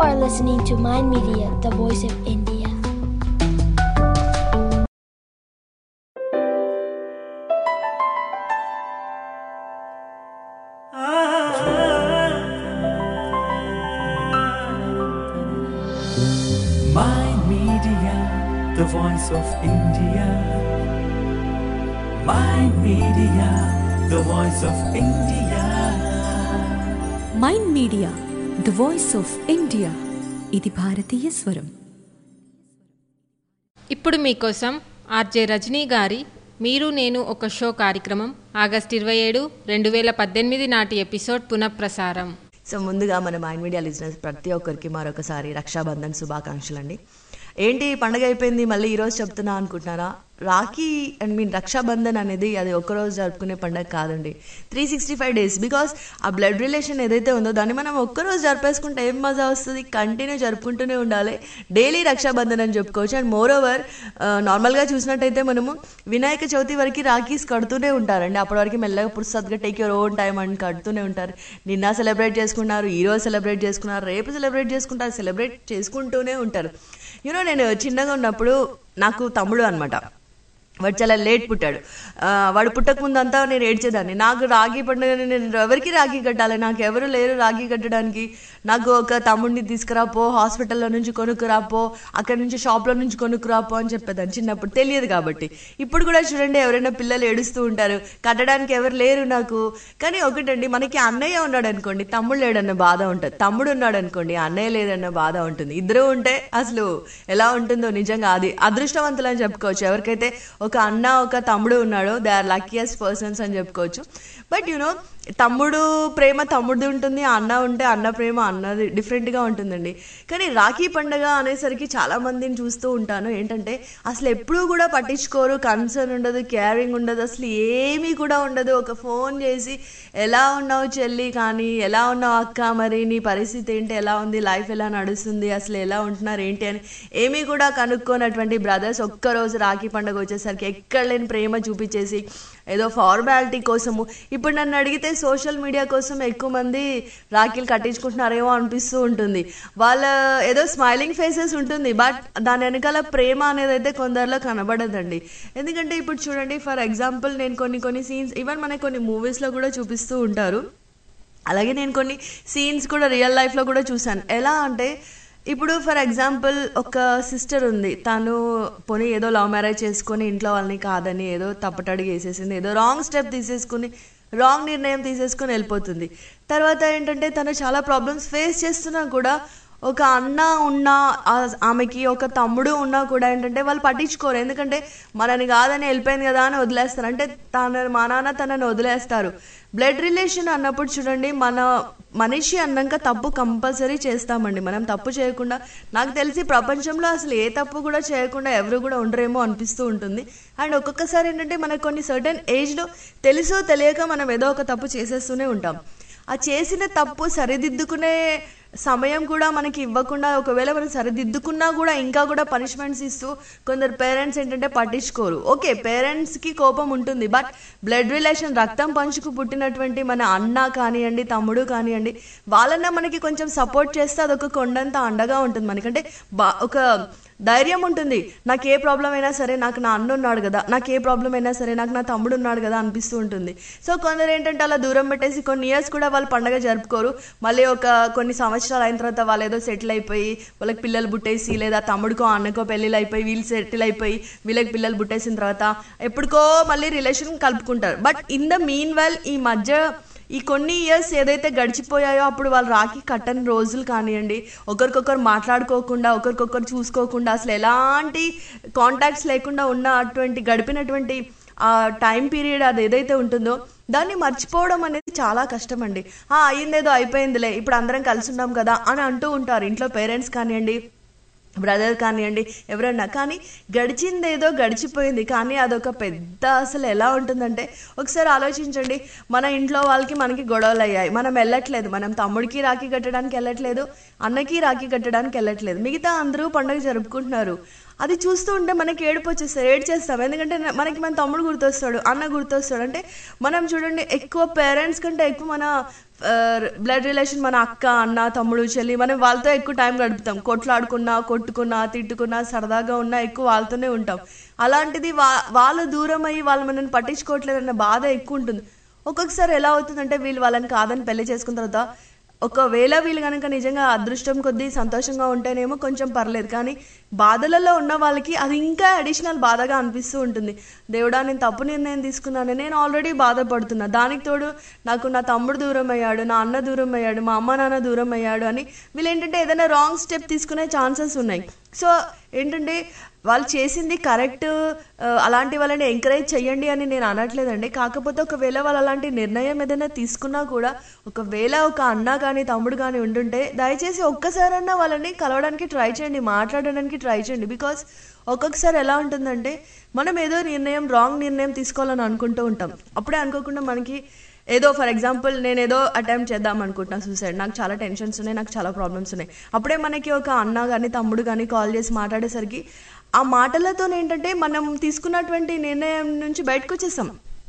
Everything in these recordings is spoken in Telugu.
are listening to Mind Media, the voice of India. Mind Media, the voice of India. Mind Media, the voice of India. Mind media the voice of India ఇది భారతీయ స్వరం ఇప్పుడు మీకోసం ఆర్జే రజనీ గారి మీరు నేను ఒక షో కార్యక్రమం ఆగస్ట్ ఇరవై ఏడు రెండు వేల పద్దెనిమిది నాటి ఎపిసోడ్ పునఃప్రసారం సో ముందుగా మన మైండ్ మీడియా లిజినెస్ ప్రతి ఒక్కరికి మరొకసారి రక్షాబంధన్ శుభాకాంక్షలు అండి ఏంటి ఈ పండగ అయిపోయింది మళ్ళీ ఈరోజు చెప్తున్నా అనుకుంటున్నారా రాఖీ అండ్ మీన్ రక్షాబంధన్ అనేది అది ఒక్కరోజు జరుపుకునే పండగ కాదండి three sixty five days because ఆ బ్లడ్ రిలేషన్ ఏదైతే ఉందో దాన్ని మనం ఒక్కరోజు జరిపేసుకుంటే ఏం మజా వస్తుంది కంటిన్యూ జరుపుకుంటూనే ఉండాలి డైలీ రక్షాబంధన్ అని చెప్పుకోవచ్చు అండ్ మోర్ ఓవర్ నార్మల్గా చూసినట్టయితే మనము వినాయక చవితి వరకు రాఖీస్ కడుతూనే ఉంటారండి అప్పటి వరకు మెల్లగా పురుసత్గా టేక్ యువర్ ఓన్ టైం అని కడుతూనే ఉంటారు నిన్న సెలబ్రేట్ చేసుకున్నారు ఈ రోజు సెలబ్రేట్ చేసుకున్నారు రేపు సెలబ్రేట్ చేసుకుంటారు సెలబ్రేట్ చేసుకుంటూనే ఉంటారు యూనో నేను చిన్నగా ఉన్నప్పుడు నాకు తమ్ముడు అనమాట వాడు చాలా లేట్ పుట్టాడు ఆ, వాడు పుట్టక ముందంతా నేను ఏడ్చేదాన్ని నాకు రాఖీ పండుగ నేను ఎవరికి రాఖీ కట్టాలి నాకు ఎవరు లేరు రాఖీ కట్టడానికి నాకు ఒక తమ్ముడిని తీసుకురాపో హాస్పిటల్లో నుంచి కొనుక్కురాపో అక్కడి నుంచి షాప్లో నుంచి కొనుక్కురాపో అని చెప్పేదాన్ని చిన్నప్పుడు తెలియదు కాబట్టి ఇప్పుడు కూడా చూడండి ఎవరైనా పిల్లలు ఏడుస్తూ ఉంటారు కట్టడానికి ఎవరు లేరు నాకు కానీ ఒకటండి మనకి అన్నయ్య ఉన్నాడు అనుకోండి తమ్ముడు లేడన్న బాధ ఉంటుంది తమ్ముడు ఉన్నాడు అనుకోండి అన్నయ్య లేదన్న బాధ ఉంటుంది ఇద్దరు ఉంటే అసలు ఎలా ఉంటుందో నిజంగా అది అదృష్టవంతులు అని చెప్పుకోవచ్చు ఎవరికైతే ఒక అన్న ఒక తమ్ముడు ఉన్నాడో దే ఆర్ లక్కీయెస్ట్ పర్సన్స్ అని చెప్పుకోవచ్చు బట్ యునో తమ్ముడు ప్రేమ తమ్ముడిది ఉంటుంది అన్న ఉంటే అన్న ప్రేమ అన్నది డిఫరెంట్గా ఉంటుందండి కానీ రాఖీ పండగ అనేసరికి చాలా మందిని చూస్తూ ఉంటాను ఏంటంటే అసలు ఎప్పుడూ కూడా పట్టించుకోరు కన్సర్న్ ఉండదు కేరింగ్ ఉండదు అసలు ఏమీ కూడా ఉండదు ఒక ఫోన్ చేసి ఎలా ఉన్నావు చెల్లి కానీ ఎలా ఉన్నావు అక్క మరి నీ పరిస్థితి ఏంటి ఎలా ఉంది లైఫ్ ఎలా నడుస్తుంది అసలు ఎలా ఉంటున్నారు ఏంటి అని ఏమీ కూడా కనుక్కోనటువంటి బ్రదర్స్ ఒక్కరోజు రాఖీ పండుగ వచ్చేసరికి ఎక్కడ లేని ప్రేమ చూపించేసి ఏదో ఫార్మాలిటీ కోసము ఇప్పుడు నన్ను అడిగితే సోషల్ మీడియా కోసం ఎక్కువ మంది రాఖీలు కట్టించుకుంటున్నారేమో అనిపిస్తూ ఉంటుంది వాళ్ళ ఏదో స్మైలింగ్ ఫేసెస్ ఉంటుంది బట్ దాని వెనకాల ప్రేమ అనేది అయితే కొందరిలో కనబడదండి ఎందుకంటే ఇప్పుడు చూడండి ఫర్ ఎగ్జాంపుల్ నేను కొన్ని కొన్ని సీన్స్ ఈవెన్ మనకి కొన్ని మూవీస్లో కూడా చూపిస్తూ ఉంటారు అలాగే నేను కొన్ని సీన్స్ కూడా రియల్ లైఫ్లో కూడా చూశాను ఎలా అంటే ఇప్పుడు ఫర్ ఎగ్జాంపుల్ ఒక సిస్టర్ ఉంది తను పోనీ ఏదో లవ్ మ్యారేజ్ చేసుకొని ఇంట్లో వాళ్ళని కాదని ఏదో తప్పటడుగు వేసేసింది ఏదో రాంగ్ స్టెప్ తీసేసుకుని రాంగ్ నిర్ణయం తీసేసుకొని వెళ్ళిపోతుంది తర్వాత ఏంటంటే తను చాలా ప్రాబ్లమ్స్ ఫేస్ చేస్తున్నా కూడా ఒక అన్న ఉన్నా ఆ- ఆమెకి ఒక తమ్ముడు ఉన్నా కూడా ఏంటంటే వాళ్ళు పట్టించుకోరు ఎందుకంటే మనని కాదని వెళ్ళిపోయింది కదా అని వదిలేస్తారు అంటే తన మా నాన్న తనని వదిలేస్తారు బ్లడ్ రిలేషన్ అన్నప్పుడు చూడండి మన మనిషి అన్నాక తప్పు కంపల్సరీ చేస్తామండి మనం తప్పు చేయకుండా నాకు తెలిసి ప్రపంచంలో అసలు ఏ తప్పు కూడా చేయకుండా ఎవరు కూడా ఉండరేమో అనిపిస్తూ ఉంటుంది అండ్ ఒక్కొక్కసారి ఏంటంటే మనకు కొన్ని సర్టెన్ ఏజ్లో తెలుసో తెలియక మనం ఏదో ఒక తప్పు చేసేస్తూనే ఉంటాం ఆ చేసిన తప్పు సరిదిద్దుకునే సమయం కూడా మనకి ఇవ్వకుండా ఒకవేళ మనం సరిదిద్దుకున్నా కూడా ఇంకా కూడా పనిష్మెంట్స్ ఇస్తూ కొందరు పేరెంట్స్ ఏంటంటే పట్టించుకోరు ఓకే పేరెంట్స్కి కోపం ఉంటుంది బట్ బ్లడ్ రిలేషన్ రక్తం పంచుకు పుట్టినటువంటి మన అన్న కానివ్వండి తమ్ముడు కానివ్వండి వాళ్ళన్నా మనకి కొంచెం సపోర్ట్ చేస్తే అదొక కొండంత అండగా ఉంటుంది మనకంటే బా ఒక ధైర్యం ఉంటుంది నాకు ఏ ప్రాబ్లం అయినా సరే నాకు నా అన్న ఉన్నాడు కదా నాకు ఏ ప్రాబ్లం అయినా సరే నాకు నా తమ్ముడు ఉన్నాడు కదా అనిపిస్తూ ఉంటుంది సో కొందరు ఏంటంటే అలా దూరం పెట్టేసి కొన్ని ఇయర్స్ కూడా వాళ్ళు పండగ జరుపుకోరు మళ్ళీ ఒక కొన్ని సంవత్సరాలు అయిన తర్వాత వాళ్ళు ఏదో సెటిల్ అయిపోయి వాళ్ళకి పిల్లలు పుట్టేసి లేదా తమ్ముడికో అన్నకో పెళ్ళిళ్ళు అయిపోయి వీళ్ళు సెటిల్ అయిపోయి వీళ్ళకి పిల్లలు పుట్టేసిన తర్వాత ఎప్పటికో మళ్ళీ రిలేషన్ కలుపుకుంటారు but in the meanwhile ఈ మధ్య ఈ కొన్ని ఇయర్స్ ఏదైతే గడిచిపోయాయో అప్పుడు వాళ్ళు రాఖీ కట్టని రోజులు కానివ్వండి ఒకరికొకరు మాట్లాడుకోకుండా ఒకరికొకరు చూసుకోకుండా అసలు ఎలాంటి కాంటాక్ట్స్ లేకుండా ఉన్న అటువంటి గడిపినటువంటి ఆ టైం పీరియడ్ అది ఏదైతే ఉంటుందో దాన్ని మర్చిపోవడం అనేది చాలా కష్టం అండి ఆ, అయ్యిందేదో అయిపోయిందిలే ఇప్పుడు అందరం కలిసి ఉన్నాం కదా అని అంటూ ఉంటారు ఇంట్లో పేరెంట్స్ కానివ్వండి బ్రదర్ కానివ్వండి ఎవరన్నా కానీ గడిచిందేదో గడిచిపోయింది కానీ అదొక పెద్ద అసలు ఎలా ఉంటుందంటే ఒకసారి ఆలోచించండి మన ఇంట్లో వాళ్ళకి మనకి గొడవలు అయ్యాయి మనం వెళ్ళట్లేదు మనం తమ్ముడికి రాఖీ కట్టడానికి వెళ్ళట్లేదు అన్నకి రాఖీ కట్టడానికి వెళ్ళట్లేదు మిగతా అందరూ పండుగ జరుపుకుంటున్నారు అది చూస్తూ ఉంటే మనకి ఏడుపు వచ్చేస్తారు ఏడ్చేస్తాం ఎందుకంటే మనకి మన తమ్ముడు గుర్తొస్తాడు అన్న గుర్తొస్తాడు అంటే మనం చూడండి ఎక్కువ పేరెంట్స్ కంటే ఎక్కువ మన బ్లడ్ రిలేషన్ మన అక్క అన్న తమ్ముడు చెల్లి మనం వాళ్ళతో ఎక్కువ టైం గడుపుతాం కొట్లాడుకున్నా కొట్టుకున్నా తిట్టుకున్నా సరదాగా ఉన్నా ఎక్కువ వాళ్ళతోనే ఉంటాం అలాంటిది వా వాళ్ళు దూరం అయ్యి వాళ్ళు మనల్ని పట్టించుకోవట్లేదన్న బాధ ఎక్కువ ఉంటుంది ఒక్కొక్కసారి ఎలా అవుతుందంటే వీళ్ళు వాళ్ళని కాదని పెళ్లి చేసుకున్న తర్వాత ఒకవేళ వీళ్ళు కనుక నిజంగా అదృష్టం కొద్దీ సంతోషంగా ఉంటేనేమో కొంచెం పర్లేదు కానీ బాధలలో ఉన్న వాళ్ళకి అది ఇంకా అడిషనల్ బాధగా అనిపిస్తూ ఉంటుంది దేవుడా నేను తప్పు నిర్ణయం తీసుకున్నాను నేను ఆల్రెడీ బాధపడుతున్నా దానికి తోడు నాకు నా తమ్ముడు దూరం అయ్యాడు నా అన్న దూరం అయ్యాడు మా అమ్మ నాన్న దూరం అయ్యాడు అని వీళ్ళు ఏంటంటే ఏదైనా రాంగ్ స్టెప్ తీసుకునే ఛాన్సెస్ ఉన్నాయి సో ఏంటంటే వాళ్ళు చేసింది కరెక్ట్ అలాంటి వాళ్ళని ఎంకరేజ్ చేయండి అని నేను అనట్లేదండి కాకపోతే ఒకవేళ వాళ్ళు అలాంటి నిర్ణయం ఏదైనా తీసుకున్నా కూడా ఒకవేళ ఒక అన్న కానీ తమ్ముడు కానీ ఉంటుంటే దయచేసి ఒక్కసారన్నా వాళ్ళని కలవడానికి ట్రై చేయండి మాట్లాడడానికి ట్రై చేయండి బికాస్ ఒక్కొక్కసారి ఎలా ఉంటుందంటే మనం ఏదో నిర్ణయం రాంగ్ నిర్ణయం తీసుకోవాలని అనుకుంటూ ఉంటాం అప్పుడే అనుకోకుండా మనకి ఏదో ఫర్ ఎగ్జాంపుల్ నేను ఏదో అటెంప్ట్ చేద్దాం అనుకుంటున్నా సూసైడ్ నాకు చాలా టెన్షన్స్ ఉన్నాయి నాకు చాలా ప్రాబ్లమ్స్ ఉన్నాయి అప్పుడే మనకి ఒక అన్న కానీ తమ్ముడు కానీ కాల్ చేసి మాట్లాడేసరికి ఆ మాటలతో ఏంటంటే మనం తీసుకున్నటువంటి నిర్ణయం నుంచి బయటకు వచ్చేస్తాం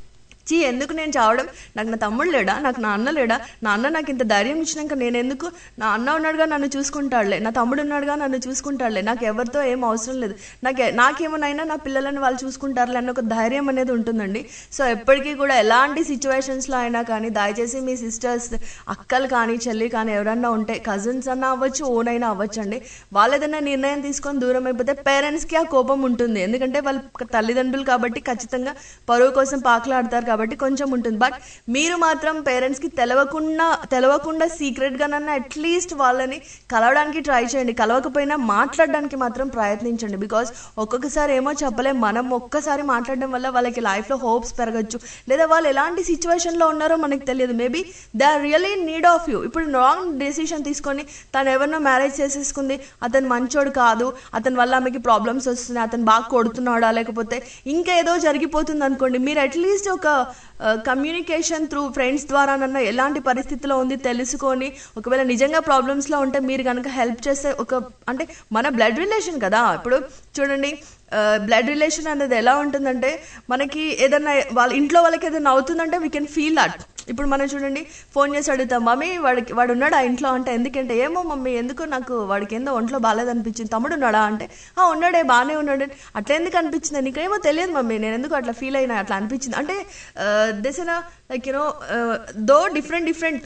చీ ఎందుకు నేను చావడం నాకు నా తమ్ముడు లేడా నాకు నా అన్న లేడా నా అన్న నాకు ఇంత ధైర్యం ఇచ్చినాక నేను ఎందుకు నా అన్న ఉన్నాడుగా నన్ను చూసుకుంటాడులే నా తమ్ముడు ఉన్నాడుగా నన్ను చూసుకుంటాడులే నాకు ఎవరితో ఏం అవసరం లేదు నాకు నాకేమోనైనా నా పిల్లలను వాళ్ళు చూసుకుంటారులే అన్న ఒక ధైర్యం అనేది ఉంటుందండి సో ఎప్పటికీ కూడా ఎలాంటి సిచ్యువేషన్స్లో అయినా కానీ దయచేసి మీ సిస్టర్స్ అక్కలు కానీ చెల్లి కానీ ఎవరన్నా ఉంటే కజిన్స్ అన్నా అవ్వచ్చు ఓన్ అయినా అవ్వచ్చు అండి వాళ్ళు ఏదైనా నిర్ణయం తీసుకొని దూరం అయిపోతే పేరెంట్స్కి ఆ కోపం ఉంటుంది ఎందుకంటే వాళ్ళ తల్లిదండ్రులు కాబట్టి ఖచ్చితంగా పరువు కోసం పాకలాడతారు కాబట్టి కొంచెం ఉంటుంది బట్ మీరు మాత్రం పేరెంట్స్కి తెలవకుండా తెలవకుండా సీక్రెట్గానన్నా అట్లీస్ట్ వాళ్ళని కలవడానికి ట్రై చేయండి కలవకపోయినా మాట్లాడడానికి మాత్రం ప్రయత్నించండి బికాస్ ఒక్కొక్కసారి ఏమో చెప్పలేం మనం ఒక్కసారి మాట్లాడడం వల్ల వాళ్ళకి లైఫ్లో హోప్స్ పెరగచ్చు లేదా వాళ్ళు ఎలాంటి సిచ్యువేషన్లో ఉన్నారో మనకు తెలియదు maybe they are really need of you ఇప్పుడు రాంగ్ డెసిషన్ తీసుకొని తను ఎవరినో మ్యారేజ్ చేసేసుకుంది అతను మంచోడు కాదు అతని వల్ల ఆమెకి ప్రాబ్లమ్స్ వస్తున్నాయి అతను బాగా కొడుతున్నాడా లేకపోతే ఇంకా ఏదో జరిగిపోతుంది అనుకోండి మీరు అట్లీస్ట్ ఒక కమ్యూనికేషన్ త్రూ ఫ్రెండ్స్ ద్వారానన్నా ఎలాంటి పరిస్థితిలో ఉంది తెలుసుకొని ఒకవేళ నిజంగా ప్రాబ్లమ్స్లో ఉంటే మీరు కనుక హెల్ప్ చేస్తే ఒక అంటే మన బ్లడ్ రిలేషన్ కదా ఇప్పుడు చూడండి బ్లడ్ రిలేషన్ అనేది ఎలా ఉంటుందంటే మనకి ఏదైనా వాళ్ళ ఇంట్లో వాళ్ళకి ఏదైనా అవుతుందంటే వీ కెన్ ఫీల్ దట్ ఇప్పుడు మనం చూడండి ఫోన్ చేసి అడుగుతాం మమ్మీ వాడికి వాడు ఉన్నాడు ఆ ఇంట్లో అంటే ఎందుకంటే ఏమో మమ్మీ ఎందుకు నాకు వాడికి ఏందో ఒంట్లో బాగాలేదు అనిపించింది తమ్ముడు ఉన్నాడా అంటే ఆ ఉన్నాడే బాగానే ఉన్నాడు అట్లా ఎందుకు అనిపించింది నీకేమో తెలియదు మమ్మీ నేను ఎందుకు అట్లా ఫీల్ అయినా అట్లా అనిపించింది అంటే this like you know though different different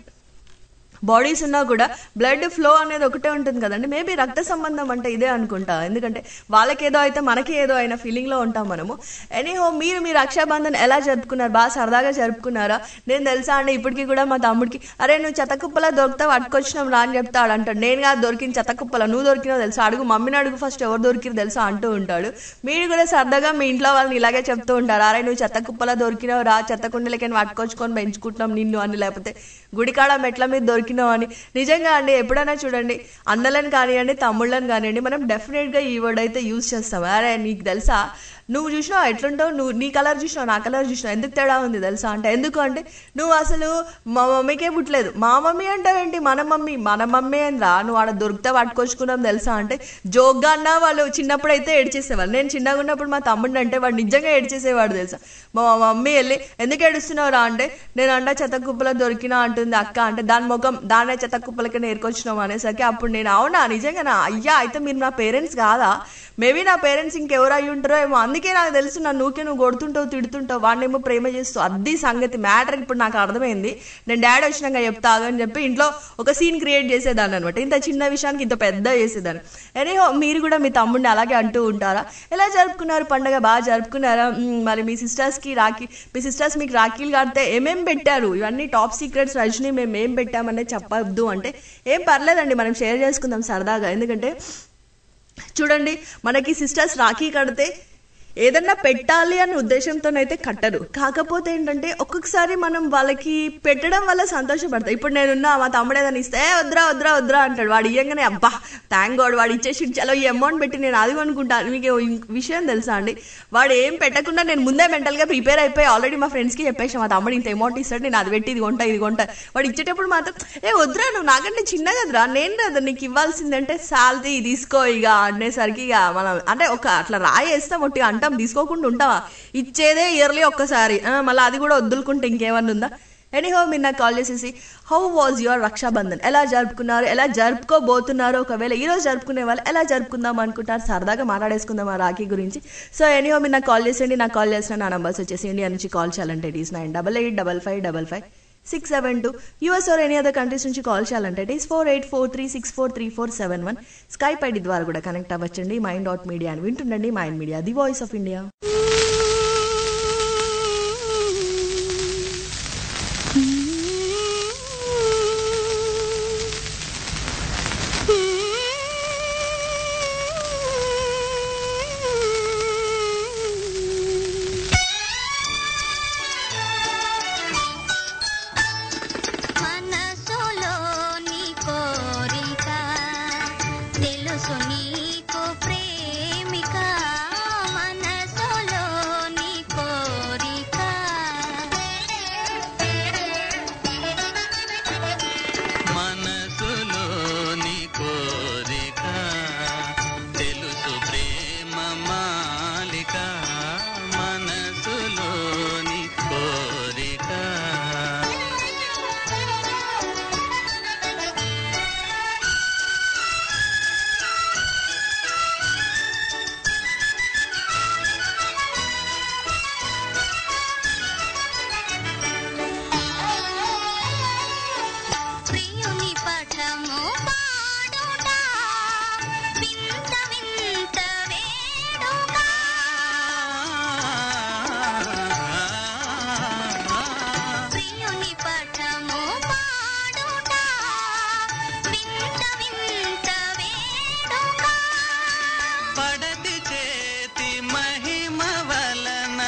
bodies ఉన్నా కూడా బ్లడ్ ఫ్లో అనేది ఒకటే ఉంటుంది కదండి మేబీ రక్త సంబంధం అంటే ఇదే అనుకుంటా ఎందుకంటే వాళ్ళకేదో అయితే మనకి ఏదో అయిన ఫీలింగ్లో ఉంటాం మనము ఎనీహో మీరు మీ రక్షాబంధన్ ఎలా జరుపుకున్నారు బాగా సరదాగా జరుపుకున్నారా నేను తెలుసా అండి ఇప్పటికీ కూడా మా తమ్ముడికి అరే నువ్వు చెత్తకుప్పలా దొరుకుతావు అట్టుకొచ్చినాం రా అని చెప్తాడు అంటాడు నేను కాదు దొరికిన చెత్తకుప్పల నువ్వు దొరికినావు తెలుసా అడుగు మమ్మీని అడుగు ఫస్ట్ ఎవరు దొరికిరు తెలుసా అంటూ ఉంటాడు మీరు కూడా సరదాగా మీ ఇంట్లో వాళ్ళని ఇలాగే చెప్తూ ఉంటారు అరే నువ్వు చెత్తకుప్పలా దొరికినావు రా చెత్త కుండలకి పట్టుకొచ్చుకొని పెంచుకుంటున్నాం నిన్ను అని లేకపోతే గుడికాడ మెట్ల మీద దొరికినావు అని నిజంగా అండి ఎప్పుడైనా చూడండి అన్నలను కానివ్వండి తమ్ముళ్ళని కానివ్వండి మనం డెఫినెట్గా ఈ వర్డ్ అయితే యూజ్ చేస్తాం అరే నీకు తెలుసా నువ్వు చూసినావు ఎట్లుంటావు నువ్వు నీ కలర్ చూసినావు నా కలర్ చూసినావు ఎందుకు తేడా ఉంది తెలుసా అంటే ఎందుకు అంటే నువ్వు అసలు మా మమ్మీకే పుట్టలేదు మా మమ్మీ అంటావేంటి మన మమ్మీ మన మమ్మీ అని రా నువ్వు ఆడ దొరికితే పట్టుకొచ్చుకున్నాం తెలుసా అంటే జోక్గా అన్నా వాళ్ళు చిన్నప్పుడు అయితే ఏడ్చేసేవాళ్ళు నేను చిన్నగా ఉన్నప్పుడు మా తమ్ముడిని అంటే వాడు నిజంగా ఏడ్చేసేవాడు తెలుసా మా మమ్మీ వెళ్ళి ఎందుకు ఏడుస్తున్నావు రా అంటే నేను అంట చెత్త కుప్పలో దొరికినా అంటుంది అక్క అంటే దాని ముఖం దాన్నే చెత్త కుప్పలకి నేర్కొచ్చినాం అనేసరికి అప్పుడు నేను అవునా నిజంగా అయ్యా అయితే మీరు నా పేరెంట్స్ కాదా మేబీ నా పేరెంట్స్ ఇంకెవరు అయ్యి ఉంటారో ఏమో అందుకే నాకు తెలుసు నన్ను ఊకే నువ్వు కొడుతుంటావు తిడుతుంటావు వాడినేమో ప్రేమ చేస్తూ అది సంగతి మ్యాటర్ ఇప్పుడు నాకు అర్థమైంది నేను డాడీ వచ్చినాక చెప్తా అని చెప్పి ఇంట్లో ఒక సీన్ క్రియేట్ చేసేదాన్ని అనమాట ఇంత చిన్న విషయానికి ఇంత పెద్ద చేసేదాన్ని ఎనీహో మీరు కూడా మీ తమ్ముడిని అలాగే అంటూ ఉంటారా ఎలా జరుపుకున్నారు పండగ బాగా జరుపుకున్నారా మ్మ్, మరి మీ సిస్టర్స్కి రాఖీ మీ సిస్టర్స్ మీకు రాఖీలు కడితే ఏమేం పెట్టారు ఇవన్నీ టాప్ సీక్రెట్స్ రజనీ మేము ఏం పెట్టామనేది చెప్పొద్దు అంటే ఏం పర్లేదండి మనం షేర్ చేసుకుందాం సరదాగా ఎందుకంటే చూడండి మనకి సిస్టర్స్ రాఖీ కడితే ఏదన్నా పెట్టాలి అనే ఉద్దేశంతోనైతే కట్టరు కాకపోతే ఏంటంటే ఒక్కొక్కసారి మనం వాళ్ళకి పెట్టడం వల్ల సంతోషపడతాం ఇప్పుడు నేనున్నా మా తమ్ముడు ఏదైనా ఇస్తే "ఏ, వద్దురా వద్దురా వద్దురా అంటాడు వాడు ఇయ్యంగానే అబ్బా థ్యాంక్ గాడ్ వాడు ఇచ్చేసి చలో ఈ అమౌంట్ పెట్టి నేను అది అనుకుంటాను మీకు ఓ ఇం- విషయం తెలుసా అండి వాడు ఏం పెట్టకుండా నేను ముందే మెంటల్గా ప్రిపేర్ అయిపోయి ఆల్రెడీ మా ఫ్రెండ్స్కి చెప్పేసి మా తమ్ముడు ఇంత అమౌంట్ ఇస్తాడు నేను అది పెట్టి ఇది కొంటా ఇది కొంటా వాడు ఇచ్చేటప్పుడు మాత్రం ఏ వద్దురా నువ్వు నాకంటే చిన్న కదరా నేను కదా నీకు ఇవ్వాల్సిందంటే సాల్తీ తీసుకో ఇక అనేసరికి ఇక మనం అంటే ఒక అట్లా రాయేస్తాం ఒట్టి అంటాం తీసుకోకుండా ఉంటావా ఇచ్చేదే ఇయర్లీ ఒక్కసారి ఆ, మళ్ళీ అది కూడా వదులుకుంటే ఇంకేమన్నా ఉందా ఎనీహో మీరు నాకు కాల్ చేసేసి హౌ వాజ్ యువర్ రక్షాబంధన్ ఎలా జరుపుకున్నారు ఎలా జరుపుకోబోతున్నారు ఒకవేళ ఈ రోజు జరుపుకునే వాళ్ళు ఎలా జరుపుకుందాం అనుకుంటారు సరదాగా మాట్లాడేసుకుందాం ఆ రాఖీ గురించి సో ఎనీహో మీరు నాకు కాల్ చేసేయండి నాకు కాల్ చేసిన నా నంబర్స్ వచ్చేసి ఇండియా నుంచి కాల్ చేయాలంటే it is nine double eight double five double five six seven two US or any other countries నుంచి కాల్ చేయాలంటే it is four eight four three six four three four seven one Skype ID ద్వారా కూడా కనెక్ట్ అవ్వచ్చండి మైండ్ డాట్ మీడియా అని వింటుండండి mind media the voice of India మనసులోని కోరిక తెలుసు నీకు ప్రేమిక మనసులోని కోరిక మనసులోని కోరిక తెలుసు ప్రేమ మాలిక మనసులోని కోరిక ప్రియుని పఠము పాడుట వింత వింత వేడుక ప్రియుని పఠము పాడుట వింత వింత వేడుక పడతి చేతి మహిమ వలన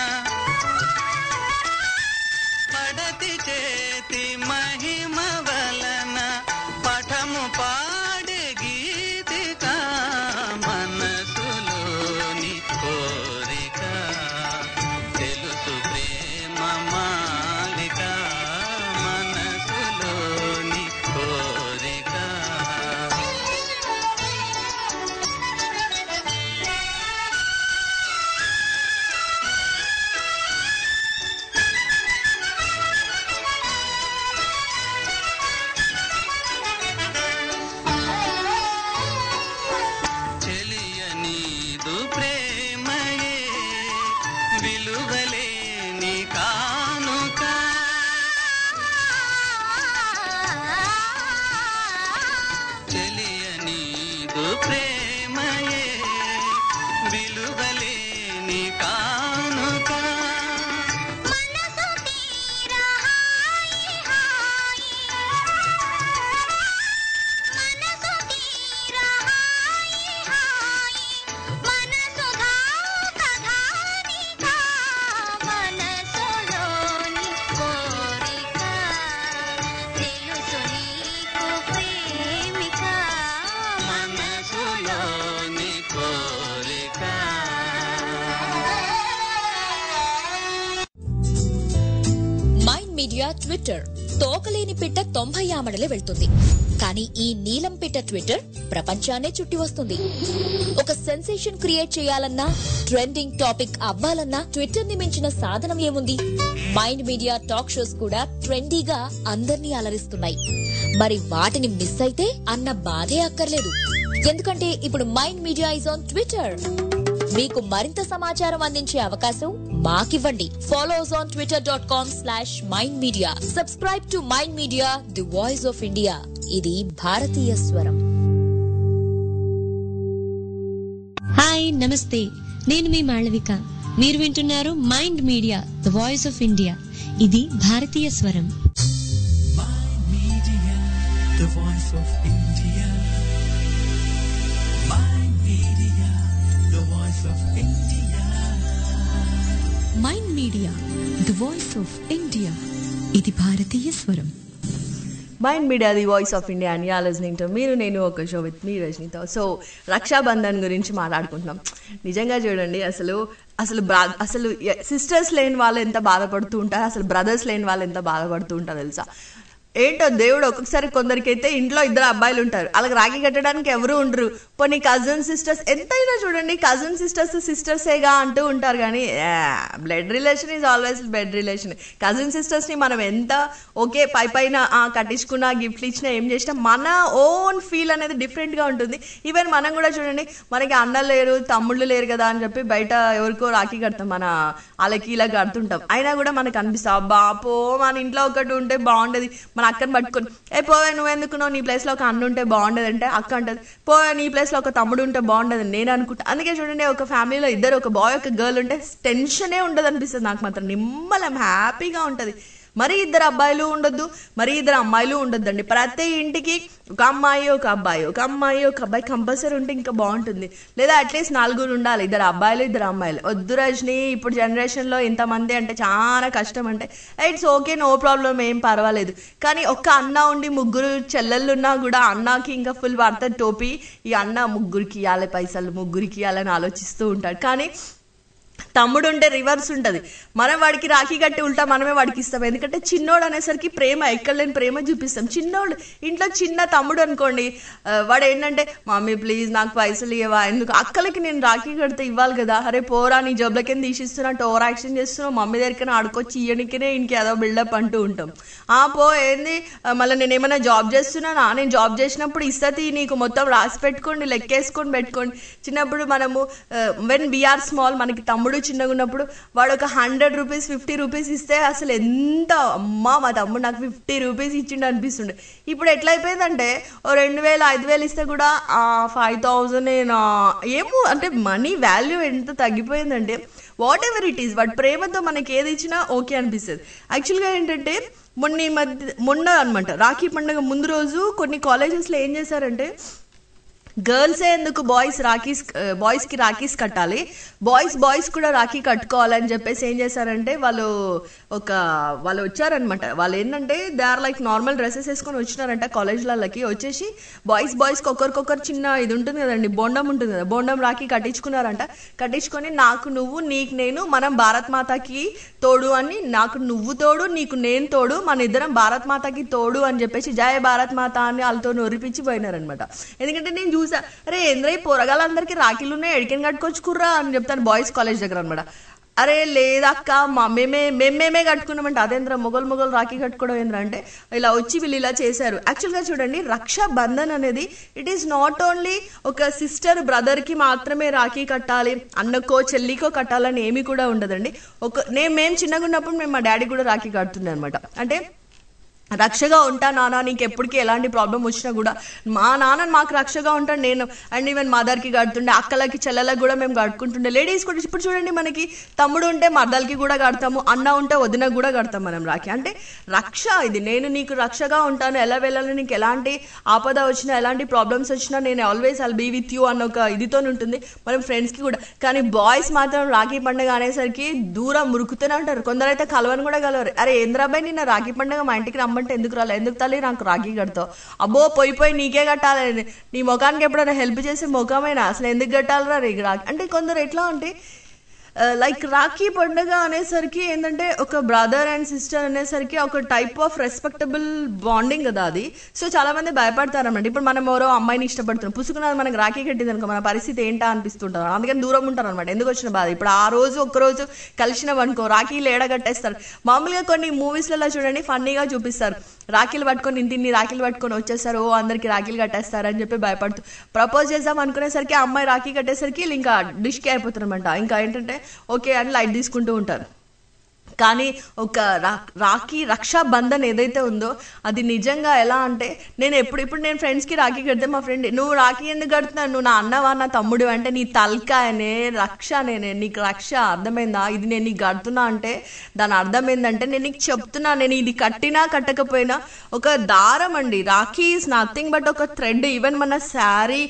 పడతి చేతి మహిమ వలన పఠము పాడే గీతిక మనసులోని కోరిక తెలుసు ప్రేమ మాలిక మనసులోని కోరిక చెలియనీదు ప్రేమయే విలువలేని కానుక చెలియనీదు ప్రేమయే విలువలేని కానుక మనసు తీరా హాయి హాయి మనసు తీరా హాయి హాయి మనసు ఘాత ఘానిక మనసులోని కోరిక తెలుసు నీకు ప్రేమిక మనసులోని కోరిక మైండ్ మీడియా ట్విట్టర్ తోకలేని పిట్ట తొంభై ఆమడలే వెళ్తుంది కానీ ఈ నీలం పిట్ట ట్విట్టర్ ప్రపంచాన్నే చుట్టి వస్తుంది ఒక సెన్సేషన్ క్రియేట్ చేయాలన్నా ట్రెండింగ్ టాపిక్ అవ్వాలన్నా ట్విట్టర్ ని మించిన సాధనం ఏముంది మైండ్ మీడియా టాక్ షోస్ కూడా ట్రెండీగా అందర్నీ అలరిస్తున్నాయి మరి వాటిని మిస్ అయితే అన్న బాధే అక్కర్లేదు ఎందుకంటే ఇప్పుడు mind media is on Twitter మీకు మరింత సమాచారం అందించే అవకాశం మాకివ్వండి follows on Twitter dot com slash mind media subscribe to mind media the voice of India ఇది భారతీయ స్వరం హాయ్ నమస్తే నేను మీ మాళవిక మీరు వింటున్నారు mind media the voice of India ఇది భారతీయ స్వరం Media, the voice of India. My media, the voice of India. Mind media the voice of India ఇది భారతీయ స్వరం mind media the voice of India అని లిజనింగ్ టు మీరు నేను ఒక షో విత్ మీ రజనీతో సో రక్షాబంధన్ గురించి మాట్లాడుకుంటున్నాం నిజంగా చూడండి అసలు అసలు బ్రా అసలు సిస్టర్స్ లేని వాళ్ళు ఎంత బాధపడుతూ ఉంటారు అసలు బ్రదర్స్ లేని వాళ్ళు ఎంత బాధపడుతూ ఉంటారు తెలుసా ఏంటో దేవుడు ఒక్కొక్కసారి కొందరికైతే ఇంట్లో ఇద్దరు అబ్బాయిలు ఉంటారు అలాగే రాఖీ కట్టడానికి ఎవరు ఉండరు కొన్ని కజిన్ సిస్టర్స్ ఎంతైనా చూడండి కజిన్ సిస్టర్స్ సిస్టర్సేగా అంటూ ఉంటారు కానీ blood relation is always blood relation cousin సిస్టర్స్ని మనం ఎంత ఓకే పై పైన ఆ, కట్టించుకున్నా గిఫ్ట్లు ఇచ్చినా ఏం చేసినా మన ఓన్ ఫీల్ అనేది డిఫరెంట్గా ఉంటుంది ఈవెన్ మనం కూడా చూడండి మనకి అన్నలు లేరు తమ్ముళ్ళు లేరు కదా అని చెప్పి బయట ఎవరికో రాఖీ కడతాం మన వాళ్ళకి ఇలా కడుతుంటాం అయినా కూడా మనకు అనిపిస్తుంది అబ్బా పో మన ఇంట్లో ఒకటి ఉంటే బాగుండేది మన అక్కని పట్టుకొని ఏ పోవే నువ్వెందుకు నువ్వు నీ ప్లేస్లో ఒక అన్న ఉంటే బాగుండేది అంటే అక్క అంటది పోవే నీ ప్లేస్లో ఒక తమ్ముడు ఉంటే బాగుండేది అని నేను అనుకుంటా అందుకే చూడండి ఒక ఫ్యామిలీలో ఇద్దరు ఒక బాయ్ ఒక గర్ల్ ఉంటే టెన్షనే ఉండదు అనిపిస్తుంది నాకు మాత్రం నిమ్మలం హ్యాపీగా ఉంటుంది మరి ఇద్దరు అబ్బాయిలు ఉండొద్దు మరి ఇద్దరు అమ్మాయిలు ఉండొద్దండి ప్రతి ఇంటికి ఒక అమ్మాయి ఒక అబ్బాయి ఒక అమ్మాయి ఒక అబ్బాయి కంపల్సరీ ఉంటే ఇంకా బాగుంటుంది లేదా అట్లీస్ట్ నలుగురు ఉండాలి ఇద్దరు అబ్బాయిలు ఇద్దరు అమ్మాయిలు వద్దు రజని ఇప్పుడు జనరేషన్లో ఇంతమంది అంటే చాలా కష్టం అంటే ఇట్స్ ఓకే నో ప్రాబ్లం ఏం పర్వాలేదు కానీ ఒక్క అన్న ఉండి ముగ్గురు చెల్లెళ్ళు ఉన్నా కూడా అన్నకి ఇంకా ఫుల్ వార్త టోపీ ఈ అన్న ముగ్గురికి ఇవ్వాలి పైసలు ముగ్గురికి ఇవ్వాలని ఆలోచిస్తూ ఉంటాడు కానీ తమ్ముడు ఉంటే రివర్స్ ఉంటుంది మనం వాడికి రాఖీ కట్టి ఉల్టా మనమే వాడికి ఇస్తాం ఎందుకంటే చిన్నోడు అనేసరికి ప్రేమ ఎక్కడ లేని ప్రేమ చూపిస్తాం చిన్నోడు ఇంట్లో చిన్న తమ్ముడు అనుకోండి ఆ, వాడు ఏంటంటే మమ్మీ ప్లీజ్ నాకు పైసలు ఇవ్వవా ఎందుకు అక్కలకి నేను రాఖీ కడితే ఇవ్వాలి కదా అరే పోరా నీ జబ్బులకి తీసిస్తున్నట్టు ఓవర్ యాక్షన్ చేస్తున్నావు మమ్మీ దగ్గరికి ఆడుకొచ్చి ఇయ్యనికినే ఇంక ఏదో బిల్డప్ అంటూ ఉంటాం ఆ పో ఏంది ఆ, మళ్ళీ నేను ఏమైనా జాబ్ చేస్తున్నానా నేను జాబ్ చేసినప్పుడు ఇస్తతి నీకు మొత్తం రాసి పెట్టుకోండి లెక్కేసుకొని పెట్టుకోండి చిన్నప్పుడు మనము వెన్ వీఆర్ స్మాల్ మనకి తమ్ముడు చిన్నగా ఉన్నప్పుడు వాడు ఒక హండ్రెడ్ రూపీస్ ఫిఫ్టీ రూపీస్ ఇస్తే అసలు ఎంత అమ్మా మా తమ్ముడు నాకు ఫిఫ్టీ రూపీస్ ఇచ్చిండు అనిపిస్తుండే ఇప్పుడు ఎట్లా అయిపోయిందంటే ఓ రెండు వేలు ఐదు వేలు ఇస్తే కూడా ఫైవ్ థౌజండ్ ఏమో అంటే మనీ వాల్యూ ఎంత తగ్గిపోయిందంటే వాట్ ఎవర్ ఇట్ ఈస్ వాటి ప్రేమతో మనకి ఏది ఇచ్చినా ఓకే అనిపిస్తుంది యాక్చువల్గా ఏంటంటే మొన్న ఈ మధ్య మొన్న అనమాట రాఖీ పండుగ ముందు రోజు కొన్ని కాలేజెస్లో ఏం చేశారంటే గర్ల్సే ఎందుకు బాయ్స్ రాఖీస్ బాయ్స్కి రాఖీస్ కట్టాలి బాయ్స్ బాయ్స్ కూడా రాఖీ కట్టుకోవాలని చెప్పేసి ఏం చేశారంటే వాళ్ళు ఒక వాళ్ళు వచ్చారనమాట వాళ్ళు ఏంటంటే they are like normal dresses వేసుకొని వచ్చినారంట కాలేజ్లకి వచ్చేసి బాయ్స్ బాయ్స్కి ఒకరికొకరు చిన్న ఇది ఉంటుంది కదండి బోండం ఉంటుంది కదా బోండం రాఖీ కట్టించుకున్నారంట కట్టించుకొని నాకు నువ్వు నీకు నేను మనం భారత్ మాతాకి తోడు అని నాకు నువ్వు తోడు నీకు నేను తోడు మన ఇద్దరం భారత్ మాతాకి తోడు అని చెప్పేసి జయ భారత్ మాత అని వాళ్ళతో నొరిపించి పోయినారనమాట ఎందుకంటే నేను చూసా అరే ఏంద్ర ఈ పోరగాళ్ళందరికీ రాఖీలు ఉన్నాయి ఎడికెన్ కట్టుకొచ్చుకుర్రా అని చెప్తాను బాయ్స్ కాలేజ్ దగ్గర అనమాట అరే లేదక్క మా మేమే మేమేమే కట్టుకున్నామంటే అదేంద్ర మొగలు మొగలు రాఖీ కట్టుకోవడం ఏంద్ర అంటే ఇలా వచ్చి వీళ్ళు ఇలా చేశారు యాక్చువల్గా చూడండి రక్షా బంధన్ అనేది ఇట్ ఈస్ నాట్ ఓన్లీ ఒక సిస్టర్ బ్రదర్కి మాత్రమే రాఖీ కట్టాలి అన్నకో చెల్లికో కట్టాలని ఏమీ కూడా ఉండదండి ఒక నేను మేము చిన్నగా ఉన్నప్పుడు మేము మా డాడీ కూడా రాఖీ కడుతుండే అనమాట అంటే రక్షగా ఉంటా నాన్న నీకు ఎప్పటికీ ఎలాంటి ప్రాబ్లం వచ్చినా కూడా మా నాన్న మాకు రక్షగా ఉంటాడు నేను అండ్ ఈవెన్ మదర్కి కడుతుండే అక్కలకి చెల్లెలకు కూడా మేము కట్టుకుంటుండే లేడీస్ కూడా ఇప్పుడు చూడండి మనకి తమ్ముడు ఉంటే మర్దలకి కూడా కడతాము అన్న ఉంటే వదినకు కూడా కడతాం మనం రాఖీ అంటే రక్ష ఇది నేను నీకు రక్షగా ఉంటాను ఎలా వెళ్ళాలి నీకు ఎలాంటి ఆపద వచ్చినా ఎలాంటి ప్రాబ్లమ్స్ వచ్చినా నేను always I'll be with you అన్న ఒక ఇదితో ఉంటుంది మనం ఫ్రెండ్స్కి కూడా కానీ బాయ్స్ మాత్రం రాఖీ పండుగ అనేసరికి దూరం మురుకుతూనే ఉంటారు కొందరైతే కలవని కూడా కలవరు అరే ఏంద్రాబాయ్ నిన్న రాఖీ పండుగ మా ఇంటికి రమ్మంటే ఎందుకు రాలే ఎందుకు తల్లి నాకు రాఖీ కడతావు అబ్బో పోయి పోయి నీకే కట్టాలి నీ ముఖానికి ఎప్పుడైనా హెల్ప్ చేసే ముఖమైనా అసలు ఎందుకు కట్టాలరా నీకు రాఖీ అంటే కొందరు ఎట్లా అంటే లైక్ రాఖీ పండుగ అనేసరికి ఏంటంటే ఒక బ్రదర్ అండ్ సిస్టర్ అనేసరికి ఒక టైప్ ఆఫ్ రెస్పెక్టబుల్ బాండింగ్ కదా అది సో చాలా మంది భయపడతారు అన్నమాట ఇప్పుడు మనం ఎవరో అమ్మాయిని ఇష్టపడుతున్నాం పుసుకున్నది మనకి రాఖీ కట్టింది అనుకో మన పరిస్థితి ఏంటా అనిపిస్తుంటారు అందుకని దూరం ఉంటారు అనమాట ఎందుకు వచ్చిన బాధ ఇప్పుడు ఆ రోజు ఒక్క రోజు కలిసినాం అనుకో రాఖీలు ఏడ కట్టేస్తారు మామూలుగా కొన్ని మూవీస్లలో చూడండి ఫన్నీగా చూపిస్తారు రాఖీలు పట్టుకొని ఇంటి ఇన్ని రాఖీలు పట్టుకొని వచ్చేస్తారు ఓ అందరికి రాఖీలు కట్టేస్తారు అని చెప్పి భయపడుతూ ప్రపోజ్ చేద్దాం అనుకునేసరికి ఆ అమ్మాయి రాఖీ కట్టేసరికి వీళ్ళు ఇంకా డిష్కి అయిపోతారు అనమాట ఇంకా ఏంటంటే ఓకే అని లైట్ తీసుకుంటూ ఉంటారు కానీ ఒక రా రాఖీ రక్షా బంధన్ ఏదైతే ఉందో అది నిజంగా ఎలా అంటే నేను ఎప్పుడు ఇప్పుడు నేను ఫ్రెండ్స్కి రాఖీ కడితే మా ఫ్రెండ్ నువ్వు రాఖీ ఎందుకు కడుతున్నావు నువ్వు నా అన్నవా నా తమ్ముడు అంటే నీ తలకాయనే రక్ష నేనే నీకు రక్ష అర్థమైందా ఇది నేను నీకు కడుతున్నా అంటే దాని అర్థం ఏంటంటే నేను నీకు చెప్తున్నా నేను ఇది కట్టినా కట్టకపోయినా ఒక దారం అండి రాఖీ ఈజ్ నథింగ్ బట్ ఒక థ్రెడ్ ఈవెన్ మన శారీ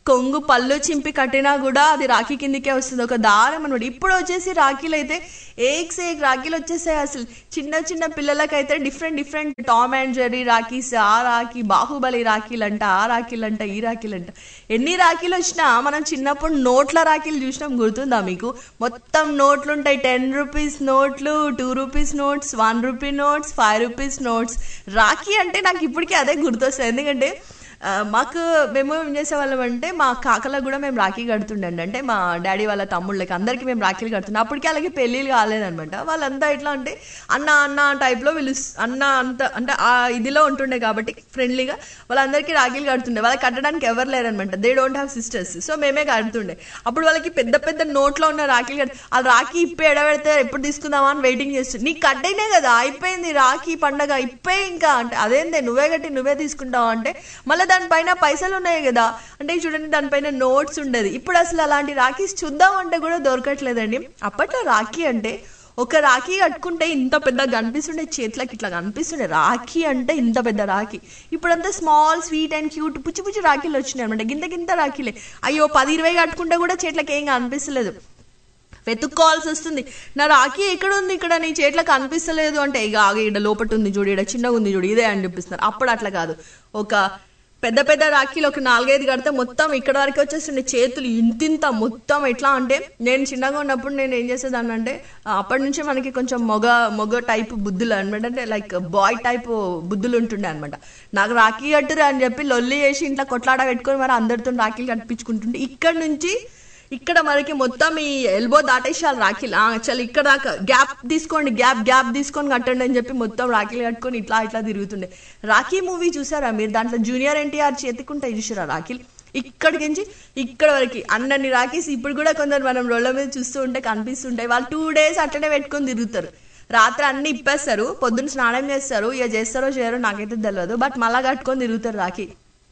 కొంగు పళ్ళు చింపి కట్టినా కూడా అది రాఖీ కిందికే వస్తుంది ఒక దారం అనమాట ఇప్పుడు వచ్చేసి రాఖీలు అయితే ఏక్ సేక్ రాఖీలు వచ్చేసాయి అసలు చిన్న చిన్న పిల్లలకైతే different different Tom and Jerry rakhis ఆ రాఖీ బాహుబలి రాఖీలు అంట ఆ రాఖీలు అంట ఈ రాఖీలు అంట ఎన్ని రాఖీలు వచ్చినా మనం చిన్నప్పుడు నోట్ల రాఖీలు చూసినాం గుర్తుందా మీకు మొత్తం నోట్లు ఉంటాయి టెన్ రూపీస్ నోట్లు two rupees notes one rupee notes five rupees notes rakhi అంటే నాకు ఇప్పటికీ అదే గుర్తొస్తుంది ఎందుకంటే ఆ, మాకు మేము ఏం చేసేవాళ్ళం అంటే మా కాకలకు కూడా మేము రాఖీ కడుతుండండి అంటే మా డాడీ వాళ్ళ తమ్ముళ్ళకి అందరికీ మేము రాఖీలు కడుతున్నాం అప్పటికి అలాగే పెళ్ళిళ్ళు కాలేదనమాట వాళ్ళంతా ఎట్లా అంటే అన్న అన్న టైప్లో వీళ్ళు అన్న అంత అంటే ఆ ఇదిలో ఉంటుండే కాబట్టి ఫ్రెండ్లీగా వాళ్ళందరికీ రాఖీలు కడుతుండే వాళ్ళకి కట్టడానికి ఎవరు లేరనమాట they don't have sisters so మేమే కడుతుండే అప్పుడు వాళ్ళకి పెద్ద పెద్ద నోట్లో ఉన్న రాఖీలు కట్ ఆ రాఖీ ఇప్పే ఎడబెడితే ఎప్పుడు తీసుకుందామా అని వెయిటింగ్ చేస్తుంది నీకు కట్టయినే కదా అయిపోయింది రాఖీ పండగ ఇప్పే ఇంకా అంటే అదేందే నువ్వే కట్టి నువ్వే తీసుకుంటావు అంటే మళ్ళీ దానిపైన పైసలు ఉన్నాయి కదా అంటే చూడండి దానిపైన నోట్స్ ఉండేది ఇప్పుడు అసలు అలాంటి రాఖీస్ చూద్దాం అంటే కూడా దొరకట్లేదండి అప్పట్లో రాఖీ అంటే ఒక రాఖీ కట్టుకుంటే ఇంత పెద్ద కనిపిస్తుండే చేతులకి ఇట్లా కనిపిస్తుండే రాఖీ అంటే ఇంత పెద్ద రాఖీ ఇప్పుడంతా స్మాల్ స్వీట్ అండ్ క్యూట్ పుచ్చి పుచ్చి రాఖీలు వచ్చినాయి అనమాట గింత గింత రాఖీలే అయ్యో పది ఇరవై కట్టుకుంటే కూడా చేతులకి ఏం కనిపిస్తలేదు వెతుక్కోవాల్సి వస్తుంది నా రాఖీ ఎక్కడ ఉంది ఇక్కడ నీ చేట్లకు కనిపిస్తలేదు అంటే ఇక ఆగి ఇక్కడ లోపట ఉంది చూడు ఇక్కడ చిన్నగా ఉంది చూడు ఇదే అని చూపిస్తున్నారు అప్పుడు అట్లా కాదు ఒక పెద్ద పెద్ద రాఖీలు ఒక నాలుగైదు కడితే మొత్తం ఇక్కడ వరకు వచ్చేస్తుండే చేతులు ఇంతింత మొత్తం ఎట్లా అంటే నేను చిన్నగా ఉన్నప్పుడు నేను ఏం చేసేదాన్ని అంటే ఆ, అప్పటి నుంచి మనకి కొంచెం మొగ మొగ టైప్ బుద్ధులు అనమాట అంటే లైక్ బాయ్ టైప్ బుద్ధులు ఉంటుండే అనమాట నాకు రాఖీ కట్టురు అని చెప్పి లొల్లి చేసి ఇంట్లో కొట్లాడ పెట్టుకొని మరి అందరితో రాఖీలు కట్టించుకుంటుంటే ఇక్కడ నుంచి ఇక్కడ మనకి మొత్తం ఈ ఎల్బో దాటేసాలి రాఖీలు ఆ, చల్ ఇక్కడ దాకా గ్యాప్ తీసుకోండి గ్యాప్ గ్యాప్ తీసుకొని కట్టండి అని చెప్పి మొత్తం రాఖీలు కట్టుకొని ఇట్లా ఇట్లా తిరుగుతుండే రాఖీ మూవీ చూసారా మీరు దాంట్లో జూనియర్ ఎన్టీఆర్ చేతికుంటాయి చూసారా రాఖీలు ఇక్కడికి నుంచి ఇక్కడ వరకు అన్నన్ని రాఖీస్ ఇప్పుడు కూడా కొందరు మనం రోడ్ల మీద చూస్తూ ఉంటే కనిపిస్తుంటాయి వాళ్ళు టూ డేస్ అట్లనే పెట్టుకొని తిరుగుతారు రాత్రి అన్ని ఇప్పేస్తారు పొద్దున్న స్నానం చేస్తారు ఇక చేస్తారో చేయరో నాకైతే తెలియదు బట్ మళ్ళా కట్టుకొని తిరుగుతారు రాఖీ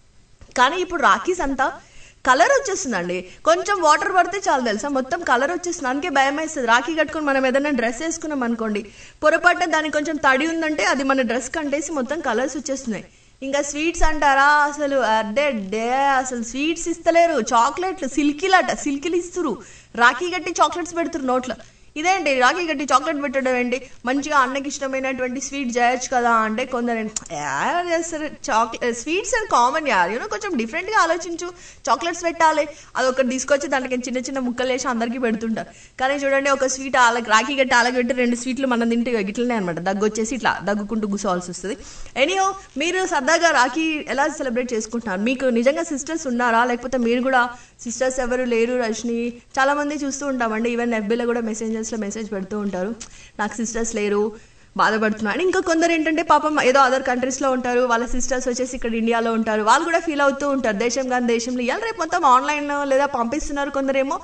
కానీ ఇప్పుడు రాఖీస్ అంతా కలర్ వచ్చేస్తుందండి కొంచెం వాటర్ పడితే చాలు తెలుసా మొత్తం కలర్ వచ్చేస్తుంది అందుకే భయం వేస్తుంది రాఖీ కట్టుకొని మనం ఏదైనా డ్రెస్ వేసుకున్నాం అనుకోండి పొరపాటున దానికి కొంచెం తడి ఉందంటే అది మన డ్రెస్ కంటేసి మొత్తం కలర్స్ వచ్చేస్తున్నాయి ఇంకా స్వీట్స్ అంటారా అసలు అడ్డే డే అసలు స్వీట్స్ ఇస్తలేరు చాక్లెట్లు సిల్కీలట సిల్కీలు ఇస్తురు రాఖీ కట్టి చాక్లెట్స్ పెడుతురు నోట్లో ఇదేంటి రాఖీ కట్టి చాక్లెట్ పెట్టడం ఏంటి మంచిగా అన్నకి ఇష్టమైనటువంటి స్వీట్ చేయొచ్చు కదా అంటే కొందరు యార్ చేస్తారు చాక్లెట్ స్వీట్స్ అండ్ కామన్ యార్ యూనో కొంచెం డిఫరెంట్గా ఆలోచించు చాక్లెట్స్ పెట్టాలి అది ఒకటి తీసుకొచ్చి దాంట్లోకి చిన్న చిన్న ముక్కలు వేసి అందరికీ పెడుతుంటారు కానీ చూడండి ఒక స్వీట్ వాళ్ళకి రాఖీ కట్టి అలాగే పెట్టి రెండు స్వీట్లు మనం తింటే ఇట్లనే అనమాట దగ్గు వచ్చేసి ఇట్లా దగ్గుకుంటూ కూర్చోవాల్సి వస్తుంది ఎనీహో మీరు సరదాగా రాఖీ ఎలా సెలబ్రేట్ చేసుకుంటున్నారు మీకు నిజంగా సిస్టర్స్ ఉన్నారా లేకపోతే మీరు కూడా సిస్టర్స్ ఎవరు లేరు రజని చాలా మంది చూస్తూ ఉంటామండి ఈవెన్ ఎఫ్బీలో కూడా మెసేజెస్లో మెసేజ్ పెడుతూ ఉంటారు నాకు సిస్టర్స్ లేరు బాధపడుతున్నాను ఇంకా కొందరు ఏంటంటే పాపం ఏదో అదర్ కంట్రీస్లో ఉంటారు వాళ్ళ సిస్టర్స్ వచ్చేసి ఇక్కడ ఇండియాలో ఉంటారు వాళ్ళు కూడా ఫీల్ అవుతూ ఉంటారు దేశం కానీ దేశంలో ఇవాళ రేపు మొత్తం ఆన్లైన్ లేదా పంపిస్తున్నారు కొందరేమో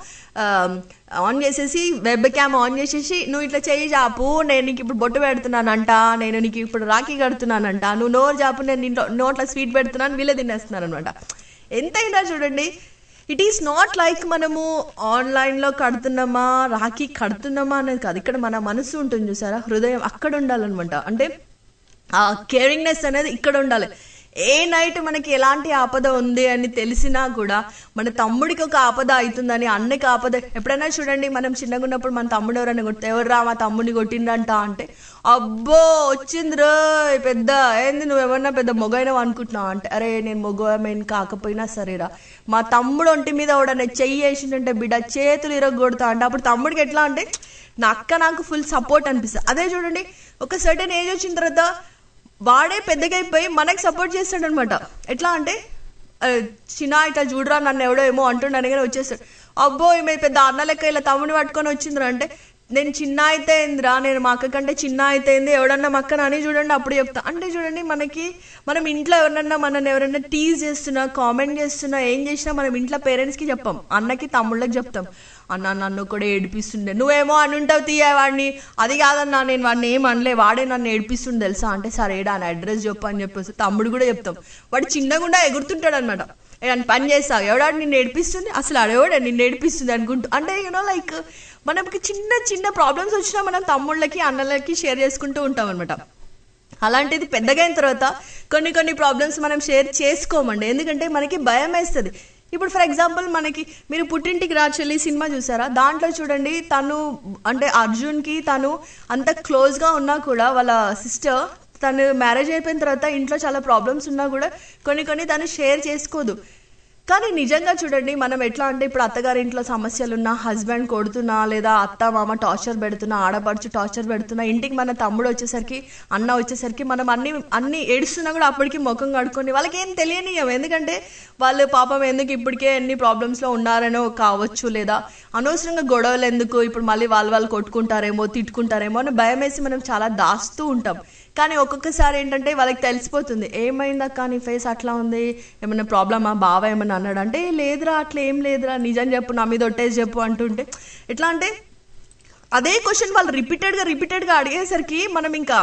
ఆన్ చేసేసి వెబ్ క్యామ్ ఆన్ చేసేసి నువ్వు ఇట్లా చేయి చాపు నేను నీకు ఇప్పుడు బొట్టు పెడుతున్నానంట నేను నీకు ఇప్పుడు రాఖీ కడుతున్నానంట నువ్వు నోరు చాపు నేను ఇంట్లో నోట్లో స్వీట్ పెడుతున్నాను వీళ్ళే తినేస్తున్నారు అనమాట ఎంతైనా చూడండి ఇట్ ఈస్ నాట్ లైక్ మనము ఆన్లైన్లో కడుతున్నామా రాఖీ కడుతున్నామా అనేది కాదు ఇక్కడ మన మనసు ఉంటుంది చూసారా హృదయం అక్కడ ఉండాలన్నమాట అంటే ఆ కేరింగ్నెస్ అనేది ఇక్కడ ఉండాలి ఏ నైట్ మనకి ఎలాంటి ఆపద ఉంది అని తెలిసినా కూడా మన తమ్ముడికి ఒక ఆపద అవుతుందని అన్నకి ఆపద ఎప్పుడైనా చూడండి మనం చిన్నగా ఉన్నప్పుడు మన తమ్ముడు ఎవరైనా కొడితే ఎవర్రా మా తమ్ముడిని కొట్టిండ్రంట అంటే అబ్బో వచ్చింది రో పెద్ద ఏంది నువ్వేమన్నా పెద్ద మొగైనవు అనుకుంటున్నావు అంటే అరే నేను మొగమేం కాకపోయినా సరేరా మా తమ్ముడు ఒంటి మీద ఎవడన్నా చెయ్యి వేసిందంటే బిడ్డ చేతులు ఇరగొడతా అంటే అప్పుడు తమ్ముడికి ఎట్లా అంటే నా అక్క నాకు ఫుల్ సపోర్ట్ అనిపిస్తుంది అదే చూడండి ఒక సర్టెన్ ఏజ్ వచ్చిన తర్వాత వాడే పెద్దగా అయిపోయి మనకి సపోర్ట్ చేస్తాడు అనమాట ఎట్లా అంటే ఆ, చిన్న ఇట్లా చూడరా నన్ను ఎవడో ఏమో అంటుండని కానీ వచ్చేస్తాడు అబ్బో ఈమె పెద్ద అన్న లెక్క ఇలా తమ్ముని పట్టుకొని వచ్చిందిరా అంటే నేను చిన్న అయితే ఏందిరా నేను మా అక్క కంటే చిన్న అయితే ఏంది ఎవడన్నా మా అక్కని అని చూడండి అప్పుడు చెప్తా అంటే చూడండి మనకి మనం ఇంట్లో ఎవరన్నా మనల్ని ఎవరన్నా టీజ్ చేస్తున్నా కామెంట్ చేస్తున్నా ఏం చేసినా మనం ఇంట్లో పేరెంట్స్కి చెప్పాం అన్నకి తమ్ముళ్ళకి చెప్తాం అన్న నన్ను కూడా ఏడిపిస్తుండే నువ్వేమో అని ఉంటావు తీయ వాడిని అది కాదన్నా నేను వాడిని ఏం అనలే వాడే నన్ను ఏడిపిస్తుండే తెలుసా అంటే సరే అని అడ్రస్ చెప్పు అని చెప్పేసి తమ్ముడు కూడా చెప్తాం వాడు చిన్నగుండా ఎగురుతుంటాడు అనమాట ఏదైనా పని చేస్తావు ఎవడాడు నిన్ను ఏడిపిస్తుంది అసలు అడేవాడే నిన్ను ఏడిపిస్తుంది అనుకుంటూ అంటే యూనో లైక్ మనకి చిన్న చిన్న ప్రాబ్లమ్స్ వచ్చినా మనం తమ్ముళ్ళకి అన్నలకి షేర్ చేసుకుంటూ ఉంటాం అనమాట అలాంటిది పెద్దగా అయిన తర్వాత కొన్ని కొన్ని ప్రాబ్లమ్స్ మనం షేర్ చేసుకోమండి ఎందుకంటే మనకి భయం వేస్తుంది ఇప్పుడు ఫర్ ఎగ్జాంపుల్ మనకి మీరు పుట్టింటికి రా చెల్లి సినిమా చూసారా దాంట్లో చూడండి తను అంటే అర్జున్కి తను అంత క్లోజ్గా ఉన్నా కూడా వాళ్ళ సిస్టర్ తను మ్యారేజ్ అయిపోయిన తర్వాత ఇంట్లో చాలా ప్రాబ్లమ్స్ ఉన్నా కూడా కొన్ని కొన్ని తను షేర్ చేసుకోదు కానీ నిజంగా చూడండి మనం ఎట్లా అంటే ఇప్పుడు అత్తగారి ఇంట్లో సమస్యలున్నా హస్బెండ్ కొడుతున్నా లేదా అత్త మామ టార్చర్ పెడుతున్నా ఆడపడుచు టార్చర్ పెడుతున్నా ఇంటికి మన తమ్ముడు వచ్చేసరికి అన్న వచ్చేసరికి మనం అన్ని అన్ని ఏడుస్తున్నా కూడా అప్పటికి ముఖం కడుక్కొని వాళ్ళకి ఏం తెలియనియం ఎందుకంటే వాళ్ళు పాపం ఎందుకు ఇప్పటికే ఎన్ని ప్రాబ్లమ్స్లో ఉన్నారనో కావచ్చు లేదా అనవసరంగా గొడవలు ఎందుకు ఇప్పుడు మళ్ళీ వాళ్ళు వాళ్ళు కొట్టుకుంటారేమో తిట్టుకుంటారేమో అని భయం వేసి మనం చాలా దాస్తూ ఉంటాం కానీ ఒక్కొక్కసారి ఏంటంటే వాళ్ళకి తెలిసిపోతుంది ఏమైంది అక్క నీ ఫేస్ అట్లా ఉంది ఏమైనా ప్రాబ్లమా బావ ఏమన్నా అన్నాడు అంటే "ఏ, లేదురా అట్లా ఏం లేదురా నిజం చెప్పు నా మీద ఒట్టేసి చెప్పు అంటుంటే ఎట్లా అంటే అదే క్వశ్చన్ వాళ్ళు రిపీటెడ్గా రిపీటెడ్గా అడిగేసరికి మనం ఇంకా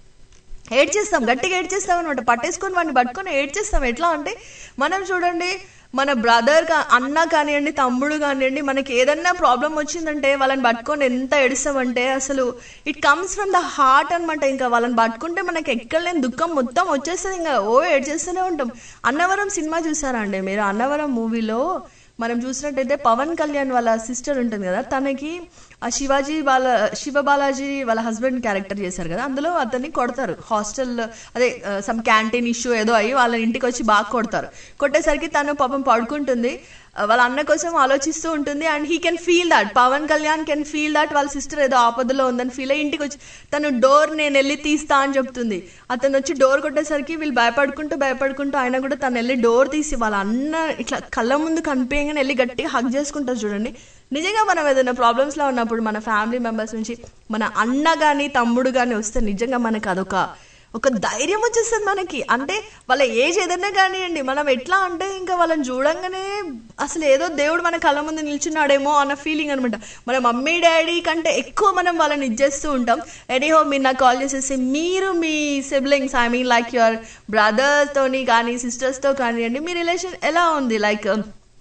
ఏడ్ చేస్తాం గట్టిగా ఏడ్ చేస్తాం అనమాట పట్టేసుకొని వాడిని పట్టుకొని ఏడ్ చేస్తాం ఎట్లా అంటే మనం చూడండి మన బ్రదర్ అన్న కానివ్వండి తమ్ముడు కానివ్వండి మనకి ఏదన్నా ప్రాబ్లం వచ్చిందంటే వాళ్ళని పట్టుకొని ఎంత ఏడుస్తామంటే అసలు it comes from the heart అనమాట ఇంకా వాళ్ళని పట్టుకుంటే మనకి ఎక్కడ లేని దుఃఖం మొత్తం వచ్చేస్తుంది ఇంకా ఓ ఏడ్ చేస్తూనే ఉంటాం అన్నవరం సినిమా చూసారా అండి మీరు అన్నవరం మూవీలో మనం చూసినట్టయితే పవన్ కళ్యాణ్ వాళ్ళ సిస్టర్ ఉంటుంది కదా తనకి ఆ శివాజీ వాళ్ళ శివ బాలాజీ వాళ్ళ హస్బెండ్ క్యారెక్టర్ చేశారు కదా అందులో అతన్ని కొడతారు హాస్టల్ అదే సమ్ క్యాంటీన్ ఇష్యూ ఏదో అయ్యి వాళ్ళ ఇంటికి వచ్చి బాగా కొడతారు కొట్టేసరికి తను పాపం పడుకుంటుంది ఆ, వాళ్ళ అన్న కోసం ఆలోచిస్తూ ఉంటుంది and he can feel that Pawan Kalyan can feel that వాళ్ళ సిస్టర్ ఏదో ఆపదలో ఉందని ఫీల్ అయ్యి ఇంటికి వచ్చి తను డోర్ నేను వెళ్ళి తీస్తా అని చెప్తుంది అతను వచ్చి డోర్ కొట్టేసరికి వీళ్ళు భయపడుకుంటూ భయపడుకుంటూ ఆయన కూడా తను వెళ్ళి డోర్ తీసి వాళ్ళ అన్న ఇట్లా కళ్ళ ముందు కనిపించగానే వెళ్ళి గట్టిగా హక్ చేసుకుంటారు చూడండి నిజంగా మనం ఏదైనా ప్రాబ్లమ్స్లో ఉన్నప్పుడు మన ఫ్యామిలీ మెంబర్స్ నుంచి మన అన్న కానీ తమ్ముడు కానీ వస్తే నిజంగా మనకు అదొక ఒక ధైర్యం వచ్చేస్తుంది మనకి అంటే వాళ్ళ ఏజ్ ఏదైనా కానివ్వండి మనం ఎట్లా అంటే ఇంకా వాళ్ళని చూడంగానే అసలు ఏదో దేవుడు మన కళ్ళ ముందు నిల్చున్నాడేమో అన్న ఫీలింగ్ అనమాట మన మమ్మీ డాడీ కంటే ఎక్కువ మనం వాళ్ళని ఇచ్చేస్తూ ఉంటాం ఎనీహో మీరు నాకు కాల్ చేసేసి మీరు మీ siblings I mean like your బ్రదర్స్తోని కానీ సిస్టర్స్తో కానివ్వండి మీ రిలేషన్ ఎలా ఉంది లైక్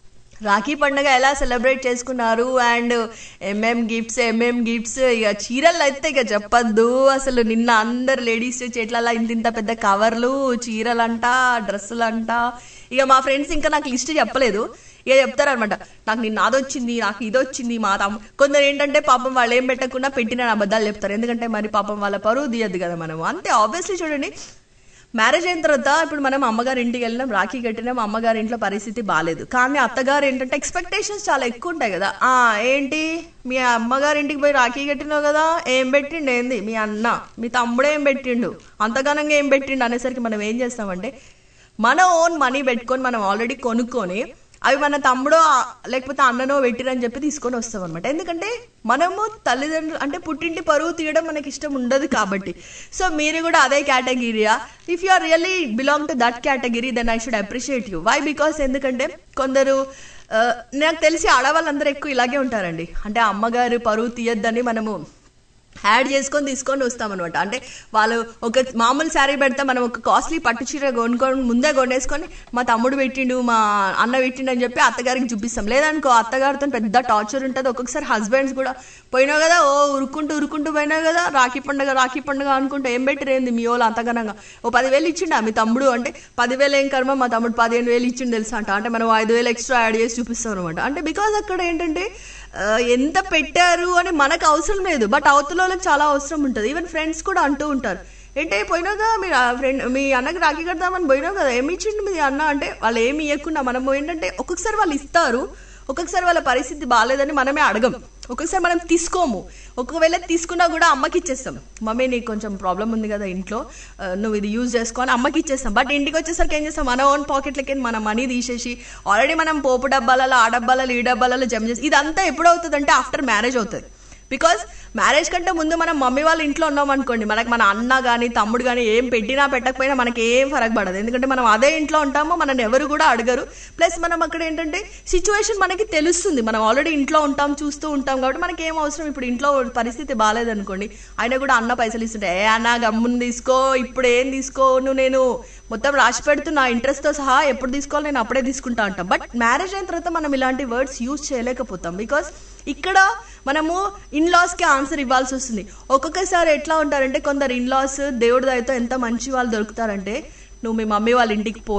రాఖీ పండుగ ఎలా సెలబ్రేట్ చేసుకున్నారు and hmm gifts hmm gifts ఇక చీరలు అయితే ఇక చెప్పద్దు అసలు నిన్న అందరు లేడీస్ చేట్లలో ఇంత ఇంత పెద్ద కవర్లు చీరలంట డ్రెస్సులంట ఇక మా ఫ్రెండ్స్ ఇంకా నాకు లిస్ట్ చెప్పలేదు ఇక చెప్తారనమాట నాకు నిన్న అది వచ్చింది నాకు ఇది వచ్చింది మా తమ్ము కొందరు ఏంటంటే పాపం వాళ్ళు ఏం పెట్టకుండా పెట్టిన అబద్ధాలు చెప్తారు ఎందుకంటే మరి పాపం వాళ్ళ పరువు తీయద్దు కదా మనం అంతే ఆబ్వియస్లీ చూడండి మ్యారేజ్ అయిన తర్వాత ఇప్పుడు మనం అమ్మగారి ఇంటికి వెళ్ళినాం రాఖీ కట్టినాం అమ్మగారి ఇంట్లో పరిస్థితి బాగాలేదు కానీ అత్తగారు ఏంటంటే ఎక్స్పెక్టేషన్స్ చాలా ఎక్కువ ఉంటాయి కదా ఆ ఏంటి మీ అమ్మగారి ఇంటికి పోయి రాఖీ కట్టినావు కదా ఏం పెట్టిండు ఏంది మీ అన్న మీ తమ్ముడు ఏం పెట్టిండు అంతగానంగా ఏం పెట్టిండు అనేసరికి మనం ఏం చేస్తామంటే మన ఓన్ మనీ పెట్టుకొని మనం ఆల్రెడీ కొనుక్కొని అవి మన తమ్ముడో ఆ- లేకపోతే అన్ననో పెట్టిరని చెప్పి తీసుకొని వస్తాం అనమాట ఎందుకంటే మనము తల్లిదండ్రులు అంటే పుట్టింటి పరువు తీయడం మనకి ఇష్టం ఉండదు కాబట్టి సో మీరు కూడా అదే కేటగిరీయా if you are really belong to that category then I should appreciate you why because ఎందుకంటే కొందరు ఆ, నాకు తెలిసి ఆడవాళ్ళందరూ ఎక్కువ ఇలాగే ఉంటారండి అంటే అమ్మగారు పరువు తీయొద్దని మనము యాడ్ చేసుకొని తీసుకొని వస్తామన్నమాట అంటే వాళ్ళు ఒక మామూలు శారీ పెడితే మనం ఒక కాస్ట్లీ పట్టు చీర కొనుక్కొని ముందే కొనేసుకొని మా తమ్ముడు పెట్టిండు మా అన్న పెట్టిండు అని చెప్పి అత్తగారికి చూపిస్తాం లేదనుకో అత్తగారితో పెద్ద టార్చర్ ఉంటుంది ఒక్కొక్కసారి హస్బెండ్స్ కూడా పోయినావు కదా ఓ ఉరుక్కుంటూ ఉరుక్కుంటూ పోయినావు కదా రాఖీ పండుగ రాఖీ పండుగ అనుకుంటూ ఏం పెట్టిరేంది మీ వాళ్ళు అంతగానంగా ఓ పదివేలు ఇచ్చిండా మీ తమ్ముడు అంటే పదివేలు ఏం కర్మ మా తమ్ముడు పదిహేను వేలు ఇచ్చిండు తెలుసా అంట అంటే మనం ఐదు వేలు ఎక్స్ట్రా యాడ్ చేసి చూపిస్తాం అనమాట అంటే బికాజ్ అక్కడ ఏంటంటే ఆ, ఎంత పెట్టారు అని మనకు అవసరం లేదు బట్ అవతల వాళ్ళకి చాలా అవసరం ఉంటుంది ఈవెన్ ఫ్రెండ్స్ కూడా అంటూ ఉంటారు ఏంటే పోయినావుగా మీరు ఆ ఫ్రెండ్ మీ అన్నకి రాఖీ కడదామని పోయినావు కదా ఏమి ఇచ్చిండు మీ అన్న అంటే వాళ్ళు ఏమి ఇవ్వకుండా మనం ఏంటంటే ఒక్కొక్కసారి వాళ్ళు ఇస్తారు ఒక్కొక్కసారి వాళ్ళ పరిస్థితి బాగాలేదని మనమే అడగం ఒక్కొక్కసారి మనం తీసుకోము ఒకవేళ తీసుకున్నా కూడా అమ్మకి ఇచ్చేస్తాం మమ్మీ నీకు కొంచెం ప్రాబ్లం ఉంది కదా ఇంట్లో ఆ, నువ్వు ఇది యూజ్ చేసుకో అని అమ్మకి ఇచ్చేస్తాం బట్ ఇంటికి వచ్చేసరికి ఏం చేస్తాం మన ఓన్ పాకెట్లకి మన మనీ తీసేసి ఆల్రెడీ మనం పోపు డబ్బాలలో ఆ డబ్బాలలో ఈ డబ్బాలలో జమ చేసి ఇదంతా ఎప్పుడు అవుతుంది అంటే ఆఫ్టర్ మ్యారేజ్ అవుతుంది బికాస్ మ్యారేజ్ కంటే ముందు మనం మమ్మీ వాళ్ళ ఇంట్లో ఉన్నాం అనుకోండి మనకి మన అన్న కానీ తమ్ముడు కానీ ఏం పెట్టినా పెట్టకపోయినా మనకి ఏం ఫరక్ పడదు ఎందుకంటే మనం అదే ఇంట్లో ఉంటామో మనల్ని ఎవరు కూడా అడగరు ప్లస్ మనం అక్కడ ఏంటంటే సిచ్యువేషన్ మనకి తెలుస్తుంది మనం ఆల్రెడీ ఇంట్లో ఉంటాం చూస్తూ ఉంటాం కాబట్టి మనకి ఏం అవసరం ఇప్పుడు ఇంట్లో పరిస్థితి బాగాలేదనుకోండి ఆయన కూడా అన్న పైసలు ఇస్తుంటే ఏ అన్న గమ్మును తీసుకో ఇప్పుడు ఏం తీసుకో నువ్వు నేను మొత్తం రాసి పెడుతూ నా ఇంట్రెస్ట్తో సహా ఎప్పుడు తీసుకోవాలి నేను అప్పుడే తీసుకుంటా అంటాం బట్ మ్యారేజ్ అయిన తర్వాత మనం ఇలాంటి వర్డ్స్ యూజ్ చేయలేకపోతాం బికాస్ ఇక్కడ మనము ఇన్లాస్కి ఆన్సర్ ఇవ్వాల్సి వస్తుంది ఒక్కొక్కసారి ఎట్లా ఉంటారంటే కొందరు ఇన్లాస్ దేవుడి దయతో ఎంత మంచి వాళ్ళు దొరుకుతారంటే నువ్వు మీ మమ్మీ వాళ్ళ ఇంటికి పోయి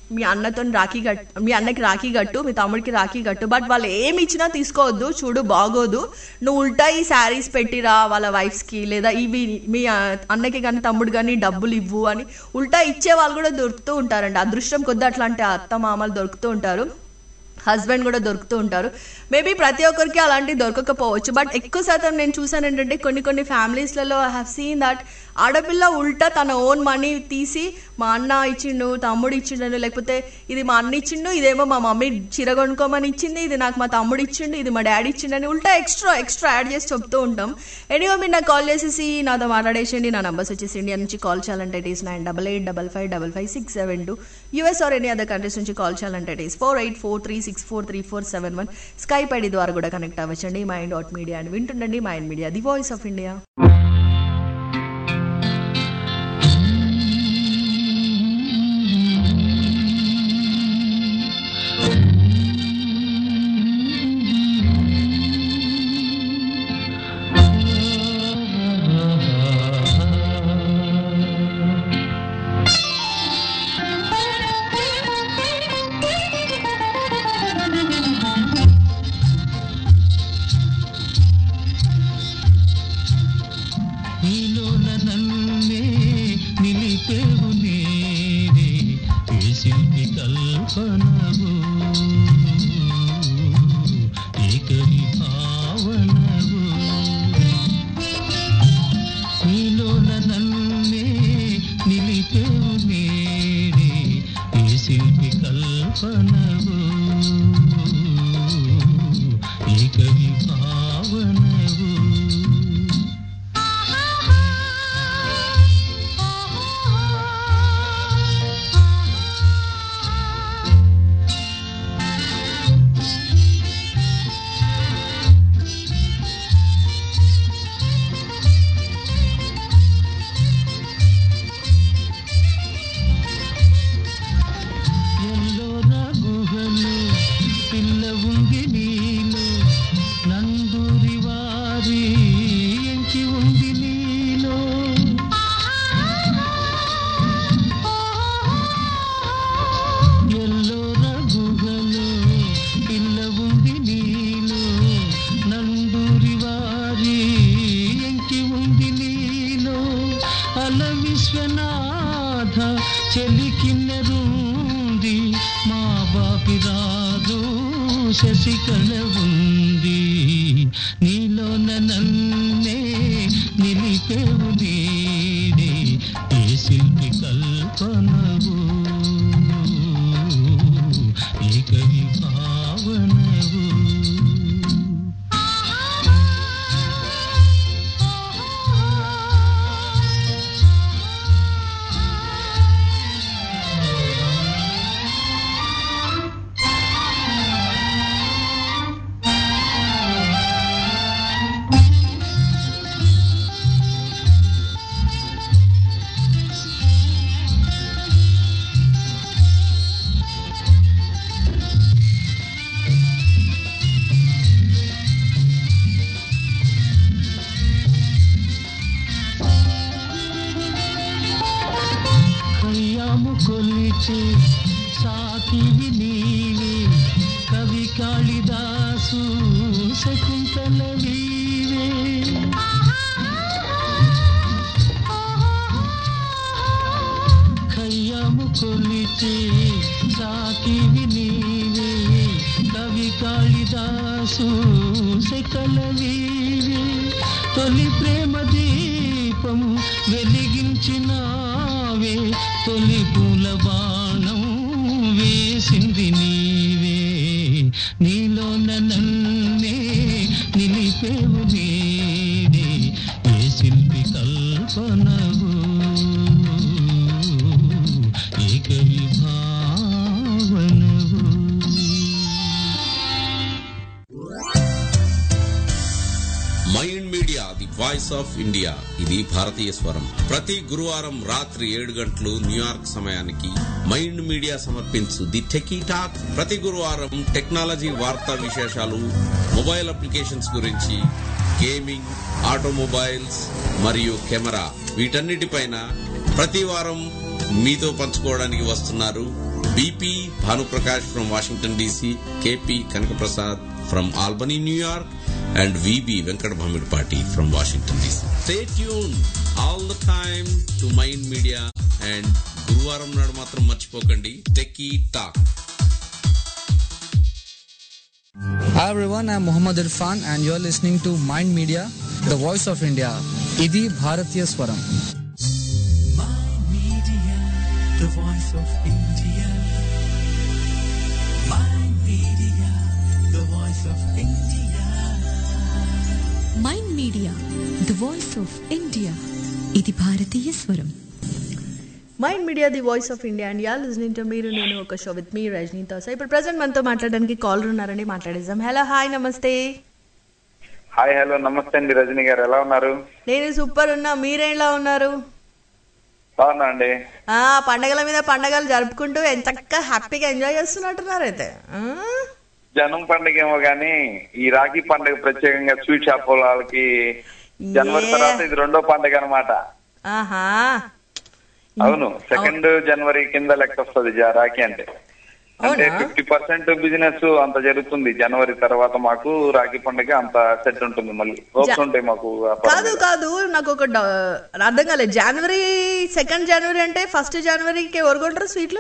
మీ అన్నతో రాఖీ కట్ మీ అన్నకి రాఖీ కట్టు మీ తమ్ముడికి రాఖీ కట్టు బట్ వాళ్ళు ఏమి ఇచ్చినా తీసుకోవద్దు చూడు బాగోదు నువ్వు ఉల్టా ఈ శారీస్ పెట్టిరా వాళ్ళ వైఫ్స్కి లేదా ఇవి మీ ఆ, అన్నకి కానీ తమ్ముడు కానీ డబ్బులు ఇవ్వు అని ఉల్టా ఇచ్చే వాళ్ళు కూడా దొరుకుతూ ఉంటారండి అదృష్టం కొద్ది అట్లాంటి అత్త మామలు దొరుకుతూ ఉంటారు హస్బెండ్ కూడా దొరుకుతూ ఉంటారు మేబీ ప్రతి ఒక్కరికి అలాంటివి దొరకకపోవచ్చు బట్ ఎక్కువ శాతం నేను చూసాను ఏంటంటే కొన్ని కొన్ని ఫ్యామిలీస్లలో ఐ హ్యావ్ సీన్ దట్ ఆడపిల్ల ఉల్టా తన ఓన్ మనీ తీసి మా అన్న ఇచ్చిండు తమ్ముడు ఇచ్చిండు లేకపోతే ఇది మా అన్న ఇచ్చిండు ఇదేమో మా మమ్మీ చీర కొనుక్కోమని ఇచ్చింది ఇది నాకు మా తమ్ముడు ఇచ్చిండు ఇది మా డాడీ ఇచ్చిండు అని ఉల్టా ఎక్స్ట్రా ఎక్స్ట్రా యాడ్ చేసి చెప్తూ ఉంటాం ఎనీవో మీరు నాకు కాల్ చేసేసి నాతో మాట్లాడేసండి నా నంబర్స్ వచ్చేసి ఇండియా నుంచి కాల్ చేయాలంటే it is nine double eight double five double five six seven two US or any other countries నుంచి కాల్ చేయాలంటే it is four eight four three six four three four seven one Skype ID ద్వారా కూడా కనెక్ట్ అవ్వచ్చండి మైండ్ డాట్ మీడియా అని వింటుండండి mind media the voice of India నీలోన నన్నే నిలిపేవు నేనే ఏ శిల్పి కల్పనవు ఏకరి భావనవు నీలోన నన్నే నిలిపేవు నేనే ఏ శిల్పి కల్పనవు ఏకరి భావనవు ఎల్లోర గుహలో పిల్ల ఉంది నీలో నందూరి వారి ఎంకి ఉంది నీలో ఎల్లోర గుహలో పిల్ల ఉంది నీలో నందూరి వారి ఎంకి ఉంది నీలో అల విశ్వనాథ చెలికిన్నరుంది మా బాపి రాజు శశికళ ఉంది నీలోన నన్నే నిలిపేవు నీడే ఏ శిల్పి కల్పనవు ఏ కవి భావనవు కయ్యాము కొలిచే సాకివి నీవే కవి కాళిదాసు శకుంతల వీవే కయ్యాము కొలిచే సాకివి నీవే కవి కాళిదాసు శకల వీవే తొలి ప్రేమ దీపం వెలిగించినావే తొలి పూల బాణం వేసింది నీవే నీలోన నన్నే నిలిపేవు నీడే ఏ శిల్పి కల్పనవు ఏ కవి భావనవు Mind media the voice of India ఇది భారతీయ స్వరం ప్రతి గురువారం రాత్రి ఏడు గంటలు న్యూయార్క్ సమయానికి మైండ్ మీడియా సమర్పించు ది టెకీ టాక్ ప్రతి గురువారం టెక్నాలజీ వార్తా విశేషాలు మొబైల్ అప్లికేషన్స్ గురించి గేమింగ్ ఆటోమొబైల్స్ మరియు కెమెరా వీటన్నిటిపైన ప్రతి వారం మీతో పంచుకోవడానికి వస్తున్నారు BP Bhanuprakash from Washington DC KP Kanakaprasad from Albany New York and VB Venkata Bhamidipati from Washington DC stay tune all the time to mind media and గురువారం నాడు మాత్రం మర్చిపోకండి techie talk Hi everyone, I'm Muhammad Irfan and you're listening to Mind Media, the voice of India. Idi Bharatiya Swaram. Media, the voice of India. Mind Media, the voice of India. Mind media the voice of India ఇది భారతీయ స్వరం mind media the voice of India and you're listening to మీరు నేను ఒక షో విత్ మీ రజనీతో సో ఇప్పుడు ప్రజెంట్ మనతో మాట్లాడడానికి కాలర్ ఉన్నారండి మాట్లాడేద్దాం హలో హాయ్ నమస్తే హాయ్ హలో నమస్తే అండి రజనీ గారు ఎలా ఉన్నారు నేను సూపర్ ఉన్నా మీరేలా ఉన్నారు బాగున్నా అండి ఆ పండగల మీద పండగలు జరుపుకుంటూ ఎంత హ్యాపీగా ఎంజాయ్ చేస్తున్నట్టున్నారు అయితే ఆ? జనం పండుగ ఏమో గానీ ఈ రాఖీ పండుగ ప్రత్యేకంగా స్వీట్ షాప్ వాళ్ళకి జనవరి ఏ. తర్వాత ఇది రెండో పండుగ అనమాట ఆహా అవును సెకండ్ జనవరి కింద లెక్క వస్తుంది జా- రాఖీ అంటే అంటే అవునా? ఫిఫ్టీ పర్సెంట్ బిజినెస్ అంత జరుగుతుంది జనవరి తర్వాత మాకు రాఖీ పండుగ అంత సెట్ ఉంటుంది మళ్ళీ హోప్స్ ఉంటాయి మాకు వ్యాపారం కాదు మీద. కాదు నాకు ఒక డ- అర్థం కాలేదు జనవరి సెకండ్ జనవరి అంటే ఫస్ట్ జనవరికి ఎవరు కొంటారు స్వీట్లు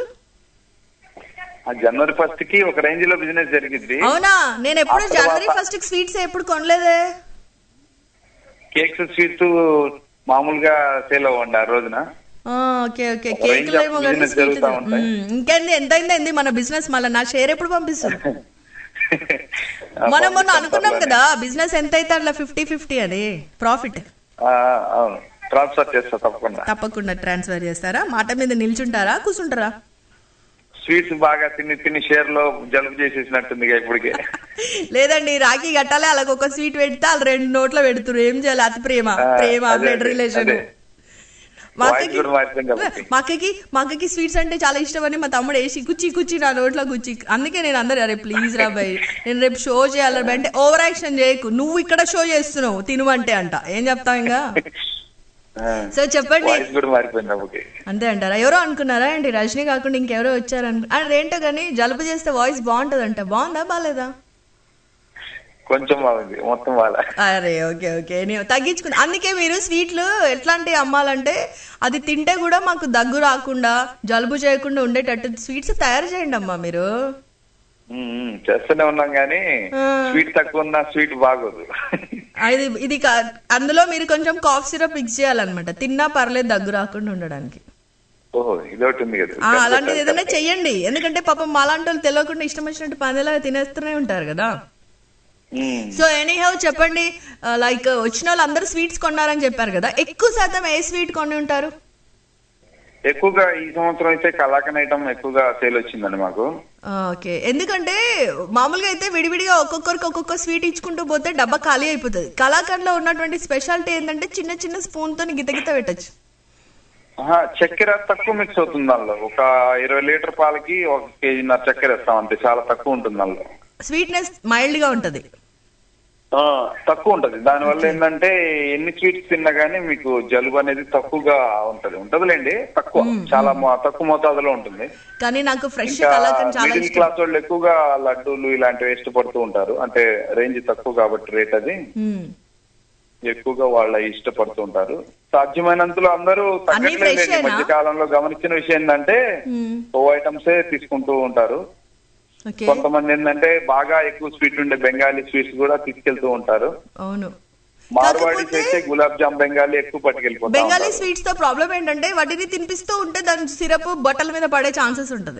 ఆ జనవరి ఫస్ట్ కి ఒక రేంజ్ లో బిజినెస్ జరిగింది అవునా నేను ఎప్పుడు ఆ తర్వాత జనవరి ఫస్ట్ కి స్వీట్స్ ఎప్పుడు కొనలేదే కేక్స్ స్వీట్స్ మామూలుగా సేల్ అవ్వండి ఆ రోజున ఆ, ఓకే ఓకే ఒక range కేకులు of ఏమో కానీ business స్వీట్ జరుగుతా ఉంటాయి. ఇంకేంది ఎంత అయింది మన బిజినెస్ మళ్ళీ నా షేర్ ఎప్పుడు పంపిస్తారు ఆ, మనం మొన్న పంపిస్తాం అనుకున్నాం త్వరలోనే. కదా బిజినెస్ ఎంత అయితే అట్లా ఫిఫ్టీ ఫిఫ్టీ అని ప్రాఫిట్ ఆ, అవును ట్రాన్స్ఫర్ చేస్తా తప్పకుండా తప్పకుండా ట్రాన్స్ఫర్ చేస్తారా మాట మీద నిల్చుంటారా కూర్చుంటారా స్వీట్స్ బాగా తిని తిని షేర్ లో జలుబు చేసేసినట్టుంది ఇక ఇప్పటికే లేదండి రాఖీ కట్టాలి అలాగ ఒక స్వీట్ పెడితే వాళ్ళు రెండు నోట్లో పెడుతురు ఏం చేయాలి అతి ప్రేమ ఆ, ప్రేమ అదే, బ్లడ్ అదే, రిలేషన్ అదే. మా వాయిస్ అక్కకి కూడా మారిపోయింది కాబట్టి మా అక్కకి మా అక్కకి స్వీట్స్ అంటే చాలా ఇష్టం అని మా తమ్ముడు వేసి కుచ్చి కుచ్చి నా నోట్లో కుచ్చి అందుకే నేను అందరు అరే ప్లీజ్ రా భయ్ నేను రేపు షో చేయాలి రా భయ్." అంటే ఓవర్ యాక్షన్ చేయకు నువ్వు ఇక్కడ షో చేస్తున్నావు తినుమంటే అంట ఏం చెప్తావు ఇంకా సో చెప్పండి వాయిస్ కూడా మారిపోయింది అప్పటికి అంతే అంటారా ఎవరో అనుకున్నారా ఏంటి రజనీ కాకుండా ఇంకెవరో వచ్చారను అదేంటో కానీ జలుబు చేస్తే వాయిస్ బాగుంటదంట బాగుందా బాగాలేదా కొంచెం బాగుంది మొత్తం వాళ్ళ అరే ఓకే ఓకే నేను తగ్గించుకుంది అందుకే మీరు స్వీట్లు ఎట్లాంటివి అమ్మాలంటే అది తింటే కూడా మాకు దగ్గు రాకుండా జలుబు చేయకుండా ఉండేటట్టు స్వీట్స్ తయారు చేయండి అమ్మా మీరు ఉమ్, ఉమ్, చేస్తూనే ఉన్నాం కానీ ఆ. స్వీట్ తక్కువ ఉన్న స్వీట్ బాగోదు ఇది ఇది కా- అందులో మీరు కొంచెం కాఫ్ సిరప్ మిక్స్ చేయాలన్నమాట తిన్నా పర్లేదు దగ్గు రాకుండా ఉండడానికి ఓహో ఇదొకటి ఉంది కదా ఆ, అలాంటిది ఏదైనా చెయ్యండి ఎందుకంటే పాపం మాలాంటి వాళ్ళు తెలియకుండా ఇష్టం వచ్చినట్టు పందేలాగా తినేస్తూనే ఉంటారు కదా ఉమ్. సో ఎనీహౌ చెప్పండి లైక్ వచ్చిన వాళ్ళు అందరూ స్వీట్స్ కొన్నారని చెప్పారు కదా ఎక్కువ శాతం ఏ స్వీట్ కొని ఉంటారు ఎక్కువగా ఈ సంవత్సరం అయితే కలాకన్ ఐటమ్ ఎక్కువగా సేల్ వచ్చిందండి మాకు ఓకే ఎందుకంటే మామూలుగా అయితే విడివిడిగా ఒక్కొక్కరికి ఒక్కొక్క స్వీట్ ఇచ్చుకుంటూ పోతే డబ్బా ఖాళీ అయిపోతుంది కళాకండ్లో ఉన్నటువంటి స్పెషాలిటీ ఏంటంటే చిన్న చిన్న స్పూన్ తో గిత గిత పెట్టచ్చు ఆహా, చక్కెర తక్కువ మిక్స్ అవుతుంది దానిలో ఒక ఇరవై లీటర్ పాలకి ఒక కేజీన్నర చక్కెర వేస్తాం అంతే చాలా తక్కువ ఉంటుంది దానిలో స్వీట్నెస్ మైల్డ్ గా ఉంటది ఆ, తక్కువ ఉంటది దానివల్ల ఏంటంటే ఎన్ని స్వీట్స్ తిన్నా గానీ మీకు జలుబు అనేది తక్కువగా ఉంటది ఉంటదిలేండి తక్కువ చాలా మో- తక్కువ మోతాదులో ఉంటుంది కానీ నాకు ఫ్రెష్ ఇంకా కళాకండ్ చాలా మిడిల్ ఇష్టం క్లాస్ వాళ్ళు ఎక్కువగా లడ్డూలు ఇలాంటివి ఇష్టపడుతూ ఉంటారు అంటే రేంజ్ తక్కువ కాబట్టి రేట్ అది మ్మ్. ఎక్కువగా వాళ్ళ ఇష్టపడుతూ ఉంటారు సాధ్యమైనంతలో అందరూ తగ్గట్లేదండి fresh ఈ ఏనా? మధ్య కాలంలో గమనించిన విషయం ఏంటంటే మ్మ్. ఓ ఐటమ్సే తీసుకుంటూ ఉంటారు ఓకే కొంతమంది ఏంటంటే బాగా ఎక్కువ స్వీట్ ఉండే బెంగాలీ స్వీట్స్ కూడా తీసుకెళ్తూ ఉంటారు అవును మార్వాడీస్ అయితే గులాబ్ జామ్ బెంగాలీ ఎక్కువ పట్టుకెళ్ళిపోతారు బెంగాలీ స్వీట్స్ తో ప్రాబ్లం ఏంటంటే వాటిని తినిపిస్తూ ఉంటే దాని సిరప్ బట్టల మీద పడే ఛాన్సెస్ ఉంటది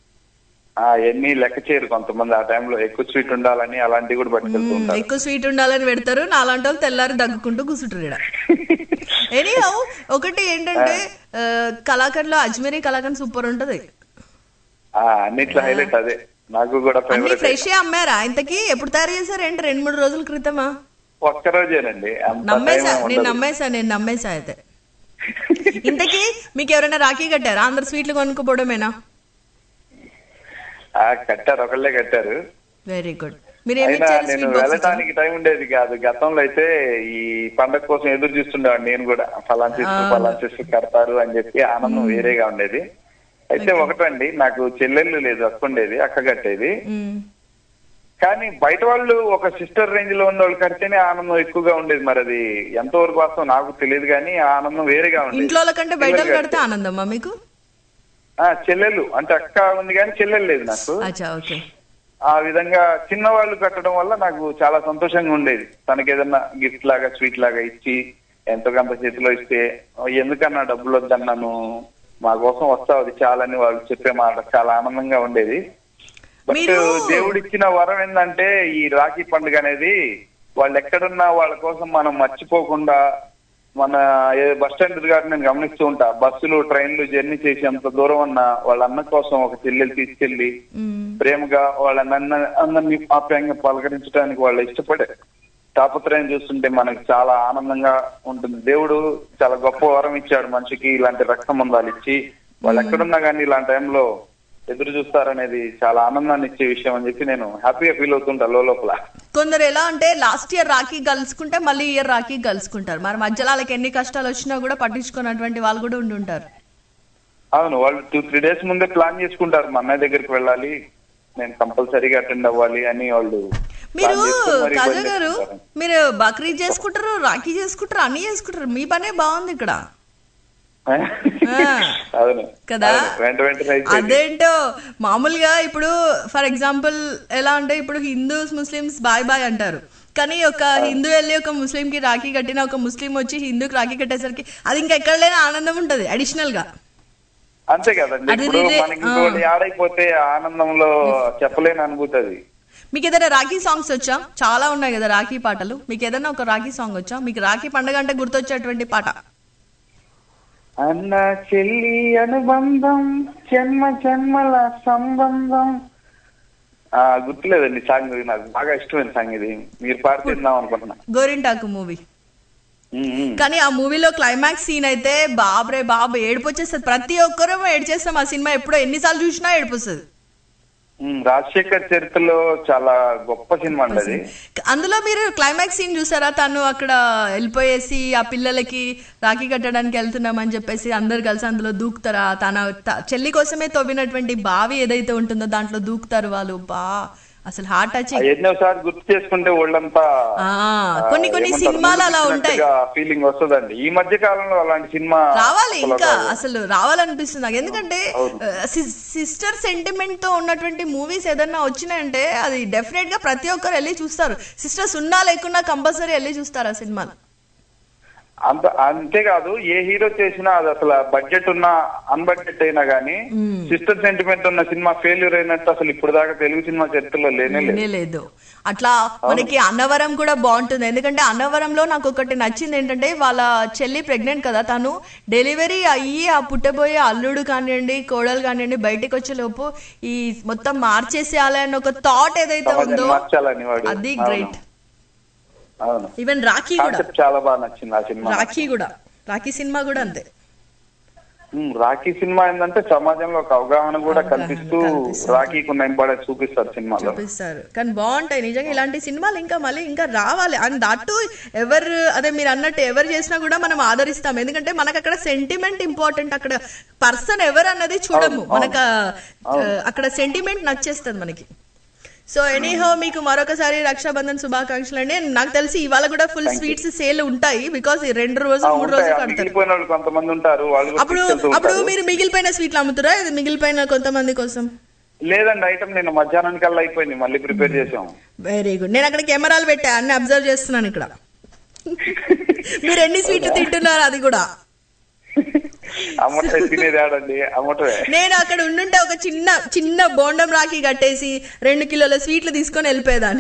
ఎన్ని లెక్క చేయరు కొంతమంది ఆ టైంలో ఎక్కువ స్వీట్ ఉండాలని అలాంటివి కూడా పట్టుకెళ్తూ మ్మ్. ఉంటారు ఎక్కువ స్వీట్ ఉండాలని పెడతారు నాలాంటి వాళ్ళు తెల్లారి దగ్గుకుంటూ కూర్చుంటారు ఇక్కడ ఎనీహౌ ఒకటి ఏంటంటే ఆ, కలాకండ్ లో అజ్మీరీ కలాకండ్ సూపర్ ఉంటది ఆ, అన్నిట్లో హైలైట్ అదే నాకు కూడా అన్ని ఫేవరెట్ ఫ్రెష్ అమ్మారా ఇంతకీ ఎప్పుడు తయారు చేశారు ఏంటి రెండు మూడు రోజుల క్రితమా ఒక్క రోజేనండి అంత నమ్మేసా time ఏం నేను ఉండదు. నమ్మేసా నేను నమ్మేసా అయితే ఇంతకీ మీకు ఎవరైనా రాఖీ కట్టారా అందరు స్వీట్లు కొనుక్కోపోవడమేనా ఆ, కట్టారు ఒకళ్ళే కట్టారు వెరీ గుడ్ మీరు ఏమి అయినా ఇచ్చారు నేను స్వీట్ బాక్స్ వెళ్ళటానికి టైం ఉండేది కాదు గతంలో అయితే ఈ పండగ కోసం ఎదురు చూస్తుండేవాడిని నేను కూడా ఫలాన్ సిస్టర్ ఆ. ఫలాన్ సిస్టర్ కడతారు అని చెప్పి ఆనందం వేరేగా ఉండేది అయితే ఒకటండి నాకు చెల్లెళ్ళు లేదు అక్క ఉండేది అక్క కట్టేది మ్మ్. కానీ బయట వాళ్ళు ఒక సిస్టర్ రేంజ్ లో ఉన్న వాళ్ళు కడితేనే ఆనందం ఎక్కువగా ఉండేది మరి అది ఎంతవరకు వాస్తవం నాకు తెలియదు కానీ ఆ ఆనందం వేరేగా ఉండేది ఇంట్లో కంటే బయట పిల్లలు కడితే ఆనందమా మీకు ఆ, చెల్లెలు అంటే అక్క ఉంది కానీ చెల్లెలు లేదు నాకు అచ్చా ఓకే ఆ విధంగా చిన్నవాళ్ళు కట్టడం వల్ల నాకు చాలా సంతోషంగా ఉండేది తనకి ఏదన్నా గిఫ్ట్ లాగా స్వీట్ లాగా ఇచ్చి ఎంతో కొంత చేతిలో ఇస్తే ఎందుకన్నా డబ్బులు వద్దన్నాను మా కోసం వస్తావు అది చాలని వాళ్ళు చెప్పే మాట చాలా ఆనందంగా ఉండేది బట్ దేవుడు ఇచ్చిన వరం ఏంటంటే ఈ రాఖీ పండుగ అనేది వాళ్ళు ఎక్కడున్నా వాళ్ళ కోసం మనం మర్చిపోకుండా మన ఏ బస్ స్టాండ్ గారిని నేను గమనిస్తూ ఉంటా బస్సులు ట్రైన్లు జర్నీ చేసి అంత దూరం ఉన్న వాళ్ళ అన్న కోసం ఒక చెల్లెలు తీసుకెళ్లి ప్రేమగా వాళ్ళ నన్న అందరినీ ఆప్యాయంగా పలకరించడానికి వాళ్ళు ఇష్టపడే తాపత్రయం చూస్తుంటే మనకి చాలా ఆనందంగా ఉంటుంది దేవుడు చాలా గొప్ప వరం ఇచ్చాడు మనిషికి ఇలాంటి రక్త మందాలు ఇచ్చి వాళ్ళు ఎక్కడున్నా కానీ ఇలాంటి టైంలో ఎదురు చూస్తారనేది చాలా ఆనందాన్ని ఇచ్చే విషయం అని చెప్పి నేను హ్యాపీగా ఫీల్ అవుతుంటా లోపల కొందరు ఎలా అంటే లాస్ట్ ఇయర్ రాఖీ కలుసుకుంటే మళ్ళీ ఇయర్ రాఖీ కలుసుకుంటారు మరి మధ్యలో వాళ్ళకి ఎన్ని కష్టాలు వచ్చినా కూడా పట్టించుకున్నటువంటి వాళ్ళు కూడా ఉండి ఉంటారు అవును వాళ్ళు టూ త్రీ డేస్ ముందే ప్లాన్ చేసుకుంటారు మా అన్నయ్య దగ్గరికి వెళ్ళాలి నేను కంపల్సరీగా అటెండ్ అవ్వాలి అని వాళ్ళు మీరు plan చేసుకొని మరీ కాజా బయలుదేరుతారు. గారు మీరు బక్రీద్ చేసుకుంటారు రాఖీ చేసుకుంటారు అన్ని చేసుకుంటారు మీ పనే బాగుంది ఇక్కడ అవును కదా? అవును. వెంట వెంటనే అయిపోయింది. అదేంటో మామూలుగా ఇప్పుడు ఫర్ ఎగ్జాంపుల్ ఎలా అంటే ఇప్పుడు హిందూస్ ముస్లిమ్స్ బాయ్ బాయ్ అంటారు కానీ ఒక హిందూ వెళ్ళి ఒక ముస్లిం కి రాఖీ కట్టిన ఒక ముస్లిం వచ్చి హిందూకి రాఖీ కట్టేసరికి అది ఇంకా ఎక్కడ లేని ఆనందం ఉంటది అడిషనల్ గా అంతే కదండి అది ఇప్పుడు రిలే- మనకి ఇంకోటి ఆ. ఆడైపోతే ఆ ఆనందంలో చెప్పలేని అనుభూతి అది మీకు ఏదైనా రాఖీ సాంగ్స్ వచ్చా చాలా ఉన్నాయి కదా రాఖీ పాటలు మీకు ఏదైనా ఒక రాఖీ సాంగ్ వచ్చా మీకు రాఖీ పండగ అంటే గుర్తొచ్చేటువంటి పాట అన్న చెల్లి అనుబంధం జన్మ జన్మల సంబంధం ఆ గుర్తులేదండి సాంగ్ నాకు బాగా ఇష్టమైన సాంగ్ ఇది మీరు పాడి తిందాం అనుకుంటున్నా గోరింటాకు మూవీ ఉమ్, ఉమ్. కానీ ఆ మూవీలో క్లైమాక్స్ సీన్ అయితే బాబ్రే బాబు ఏడుపు వచ్చేస్తుంది ప్రతి ఒక్కరూ ఏడ్చేస్తాం ఆ సినిమా ఎప్పుడో ఎన్నిసార్లు చూసినా ఏడుపు వస్తుంది ఉమ్, రాజశేఖర్ చరిత్రలో చాలా గొప్ప సినిమా అండి అది అందులో మీరు క్లైమాక్స్ సీన్ చూసారా తను అక్కడ వెళ్ళిపోయేసి ఆ పిల్లలకి రాఖీ కట్టడానికి వెళ్తున్నామని చెప్పేసి అందరు కలిసి అందులో దూకుతారా తన త- చెల్లి కోసమే తవ్వినటువంటి బావి ఏదైతే ఉంటుందో దాంట్లో దూకుతారు వాళ్ళు బా అసలు హార్ట్ టచింగ్ ఎన్నోసారి గుర్తు చేసుకుంటే ఒళ్ళంతా ఆ, కొన్ని కొన్ని సినిమాలు అలా ఉంటాయి ఫీలింగ్ వస్తుందండి ఈ మధ్య కాలంలో అలాంటి సినిమా రావాలి అసలు ఇంకా ఒక- అసలు రావాలనిపిస్తుంది నాకు ఎందుకంటే సిస్టర్ సెంటిమెంట్ తో ఉన్నటువంటి మూవీస్ ఏదన్నా వచ్చినాయంటే అది డెఫినెట్ గా ప్రతి ఒక్కరు వెళ్ళి చూస్తారు సిస్టర్స్ ఉన్నా లేకున్నా కంపల్సరీ వెళ్ళి చూస్తారు ఆ సినిమాలు అంత అంతేకాదు ఏ హీరో చేసినా అది అసలు బడ్జెట్ ఉన్న అన్బడ్జెట్ అయినా గానీ సిస్టర్ సెంటిమెంట్ ఉన్న సినిమా ఫెయిల్యూర్ అయినట్టు అసలు ఇప్పుడు దాకా తెలుగు సినిమా చరిత్రలో లేనే లేదు లేనే లేదు అట్లా మనకి అన్నవరం కూడా బాగుంటుంది ఎందుకంటే అన్నవరంలో నాకు ఒకటి నచ్చింది ఏంటంటే వాళ్ళ చెల్లి ప్రెగ్నెంట్ కదా తను డెలివరీ అయ్యి ఆ పుట్టబోయే అల్లుడు కానివ్వండి కోడలు కానివ్వండి బయటికి వచ్చే లోపు ఈ మొత్తం మార్చేసేయాలి అని ఒక థాట్ ఏదైతే సమాజాన్ని ఉందో మార్చాలని వాడు అది అవును. గ్రేట్ అవును ఈవెన్ రాఖీ కూడా కాన్సెప్ట్ చాలా బాగా నచ్చింది ఆ సినిమా రాఖీ కూడా రాఖీ సినిమా కూడా అంతే ఉమ్, రాఖీ సినిమా ఏంటంటే సమాజంలో ఒక అవగాహన కూడా కల్పిస్తూ రాఖీకి ఉన్న ఇంపార్టెన్స్ చూపిస్తారు సినిమాలో చూపిస్తారు కానీ బాగుంటాయి నిజంగా ఇలాంటి సినిమాలు ఇంకా మళ్ళీ ఇంకా రావాలి అండ్ దట్టు ఎవరు అదే మీరు అన్నట్టు ఎవరు చేసినా కూడా మనం ఆదరిస్తాం ఎందుకంటే మనకు అక్కడ సెంటిమెంట్ ఇంపార్టెంట్ అక్కడ పర్సన్ ఎవరు అన్నది చూడము మనకు ఆ, అక్కడ సెంటిమెంట్ నచ్చేస్తుంది మనకి సో ఎనీహో మీకు మరొకసారి రక్షాబంధన్ శుభాకాంక్షలు అండి నాకు తెలిసి ఇవాళ కూడా ఫుల్ స్వీట్స్ సేల్ ఉంటాయి బికాస్ రెండు ఆ, రోజులు మూడు ఉంటాయి. రోజులు ఆ కడతారు మిగిలిపోయిన వాళ్ళు కొంతమంది ఉంటారు వాళ్ళు కూడా అప్పుడు తీసుకెళ్తూ అప్పుడు ఉంటారు. మీరు మిగిలిపోయిన స్వీట్లు అమ్ముతారా ఇది మిగిలిపోయిన కొంతమంది కోసం లేదండి ఐటమ్ నేను మధ్యాహ్నం కల్లా అయిపోయింది మళ్ళీ ప్రిపేర్ చేసాం వెరీ గుడ్ నేను అక్కడ కెమెరాలు పెట్టా అన్ని అబ్జర్వ్ చేస్తున్నాను ఇక్కడ మీరు ఎన్ని స్వీట్లు తింటున్నారు అది కూడా అమ్మటే తినేది ఆడండి అమ్మటే నేను అక్కడ ఉండుంటే ఒక చిన్న చిన్న బోండం రాఖీ కట్టేసి రెండు కిలోల స్వీట్లు తీసుకొని వెళ్ళిపోయేదాన్ని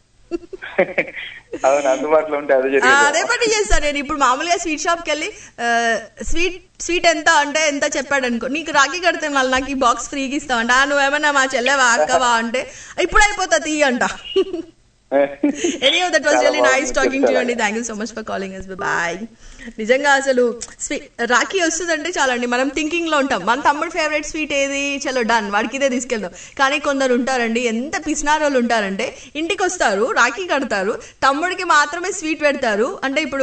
అవును అందుబాటులో ఉంటే అదే ఆ, జరిగేది అదే పని చేస్తాను నేను ఇప్పుడు మామూలుగా స్వీట్ షాప్ కి వెళ్ళి ఆ, స్వీట్ స్వీట్ ఎంత అంటే ఎంత చెప్పాడు అనుకో నీకు రాఖీ కడితే మళ్ళీ నాకు ఈ బాక్స్ ఫ్రీగా ఇస్తావు అంట నువ్వేమన్నా మా చెల్లెవా అక్కవా అంటే ఇప్పుడు అయిపోతా తీ అంట ఎనీ ఆఫ్ దట్ వాస్ చాలా రియలీ నైస్ బాగుంది టాకింగ్ టు చెప్తారా? అండి thank you so much for calling yes bye నిజంగా అసలు స్వీ- రాఖీ వస్తుందంటే చాలండి మనం థింకింగ్ లో ఉంటాం మన తమ్ముడు ఫేవరెట్ స్వీట్ ఏది చలో డన్ వాడికి ఇదే తీసుకెళ్దాం కానీ కొందరు ఉంటారండి ఎంత పిసినారోళ్ళు ఉంటారంటే ఇంటికి వస్తారు రాఖీ కడతారు తమ్ముడికి మాత్రమే స్వీట్ పెడతారు అంటే ఇప్పుడు